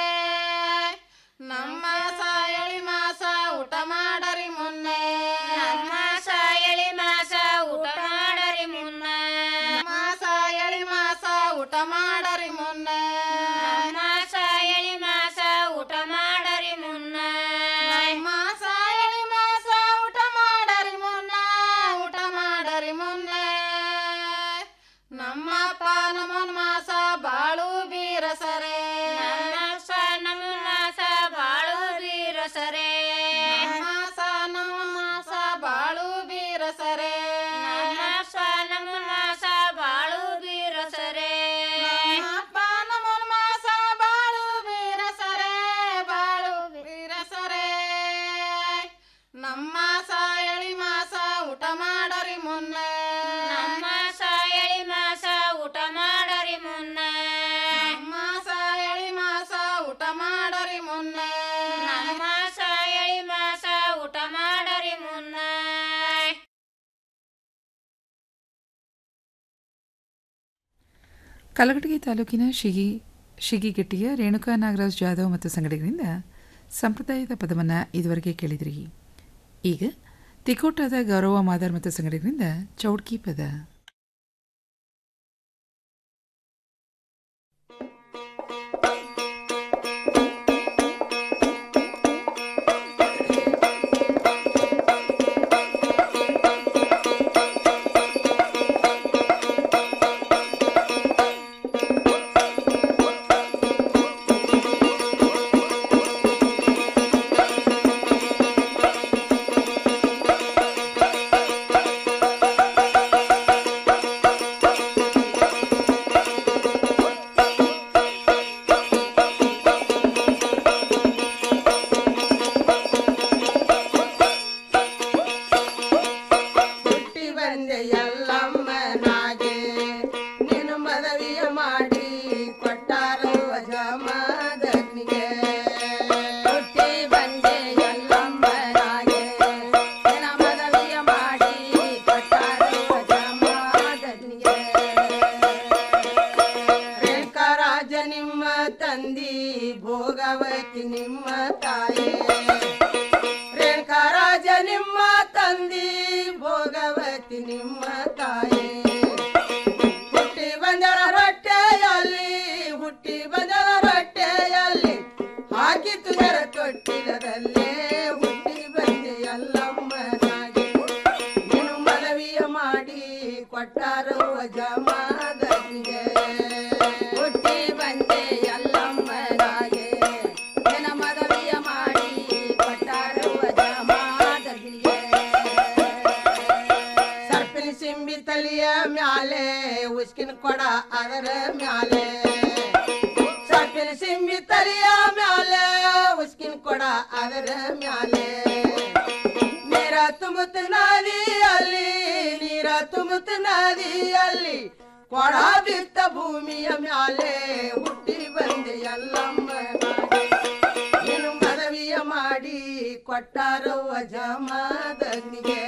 ನಮ್ಮ ಸಾಯಳಿ ಮಾಸ ಊಟ ಮಾಡರಿ ಮುನ್ನೆ ನಮ್ಮ ಸಾಯಳಿ ಮಾಸ ಊಟ ಮಾಡರಿ ಮುನ್ನ ನಮ್ಮ ಸಾಯಳಿ ಮಾಸ ಊಟ ಮಾಡರಿ ಮುನ್ನ ನಮ್ಮ ಸಾಯಳಿ ಮಾಸ ಊಟ ಮಾಡರಿ ಮುನ್ನ ನಮ್ಮ ಸಾಯಳಿ ಮಾಸ ಊಟ ಮಾಡರಿ ಮುನ್ನ ಊಟ ಮಾಡರಿ ಮುನ್ನ ನಮ್ಮಪ್ಪ ನಮ್ಮನ್ ಮಾಸ ಬಾಳು ಬೀರಸರೆ ನಮ್ಮಪ್ಪ ನಮ್ಮ ಮಾಸ ಬಾಳು ಬೀರಸರೆ ಮಾಸ ನಮ್ಮ ಮಾಸ ಬಾಳು ಬೀರಸರೆ ನಮ್ಮಪ್ಪ ನಮ್ಮ ಮಾಸ ಬಾಳು ಬೀರಸರೆ ನಮ್ಮಪ್ಪ ನಮ್ಮನ್ ಮಾಸ ಬಾಳು ಬೀರಸರೆ ಬಾಳು ಬೀರಸರೆ ನಮ್ಮ ಸಾಯಳಿ ಮಾಸ ಊಟ ಮಾಡರಿ ಮುನ್ನ ನಮ್ಮ ಸಾಯಳಿ ಮಾಸ ಊಟ ಮಾಡರಿ ಮುನ್ನ ನಮ್ಮ ಸಾಯಳಿ ಮಾಸ ಊಟ ಮಾಡರಿ ಮುನ್ನ ನಮ್ಮ ಸಾಯಳಿ ಮಾಸ ಊಟ ಮಾಡರಿ ಮುನ್ನ ಕಲಘಟಗಿ ತಾಲೂಕಿನ ಶಿಗಿ ಶಿಗಿಗೆಟ್ಟಿಯ ರೇಣುಕಾ ನಾಗರಾಜ್ ಜಾಧವ್ ಮತ್ತು ಸಂಗಡಿಗರಿಂದ ಸಂಪ್ರದಾಯದ ಪದವನ್ನು ಇದುವರೆಗೆ ಕೇಳಿದ್ರಿ ಈಗ ತಿಕೋಟಾದ ಗೌರವ ಮಾದರ್ ಮತ್ತು ಸಂಗಡಿಗರಿಂದ ಚೌಡ್ಕಿ ಪದ ಹುಟ್ಟಿ ಬಂದೆ ಎಲ್ಲಮ್ಮನಾಗೆ ನೀನು ಮದವಿಯ ಮಾಡಿ ಕೊಟ್ಟಾರು ಅಜಮದಗ್ನಿಗೆ ಹುಟ್ಟಿ ಬಂದೆ ಎಲ್ಲಮ್ಮನಾಗೆ ನಿನ್ನ ಮದವಿಯ ಮಾಡಿ ಕೊಟ್ಟಾರು ಅಜಮದಗ್ನಿಗೆ ರೇಖಾರಾಜ ನಿಮ್ಮ ತಂದಿ ಭೋಗವತಿ ನಿಮ್ಮ ತಾಯಿ ರೇಣುಕರಾಜ ನಿಮ್ಮ ತಂದಿ ಭೋಗವತಿ ನಿಮ್ಮ ತಾಯಿ ಹುಟ್ಟಿ ಬಂದರ ರೊಟ್ಟೆಯಲ್ಲಿ ಹುಟ್ಟಿ ಬಂದರ ರೊಟ್ಟೆಯಲ್ಲಿ ಹಾಕಿ ತುಗರ ತೊಟ್ಟಿಲದಲ್ಲೇ ಹುಟ್ಟಿ ಬಂದೆ ಎಲ್ಲಮ್ಮನಾಗಿ ನೀನು ಮನವಿಯ ಮಾಡಿ ಕೊಟ್ಟಾರು ಜಮಾದನಿಗೆ ಹುಟ್ಟಿ ಬಂದೆ ಎಲ್ಲಮ್ಮನಾಗೆ ನಿನ್ನ ಮನವಿಯ ಮಾಡಿ ಕೊಟ್ಟಾರು ಜಮಾದನಿಗೆ ಸರ್ಪಿನ ಸಿಂಬಿ ತಲಿಯ ಮ್ಯಾಲೆ ಉಸ್ಕಿನ ಕೊಡ ಅದರ ಮ್ಯಾಲೆ ಸರ್ಪಿನ ಸಿಂಬಿ ತಲಿಯ ಮ್ಯಾಲೆ ಉಸ್ಕಿನ ಕೊಡ ಅದರ ಮ್ಯಾಲೆ ನೀರ ತುಂಬುತ್ತ ನದಿಯಲ್ಲಿ ನೀರ ತುಂಬುತ್ತ ನದಿಯಲ್ಲಿ ಕೊಡ ಬಿತ್ತ ಭೂಮಿಯ ಮ್ಯಾಲೆ ಹುಟ್ಟಿ ಬಂದೆ ಎಲ್ಲಮ್ಮ ನೀನು ಮನವಿಯ ಮಾಡಿ ಕೊಟ್ಟಾರೋ ಜಮಾದನಿಗೆ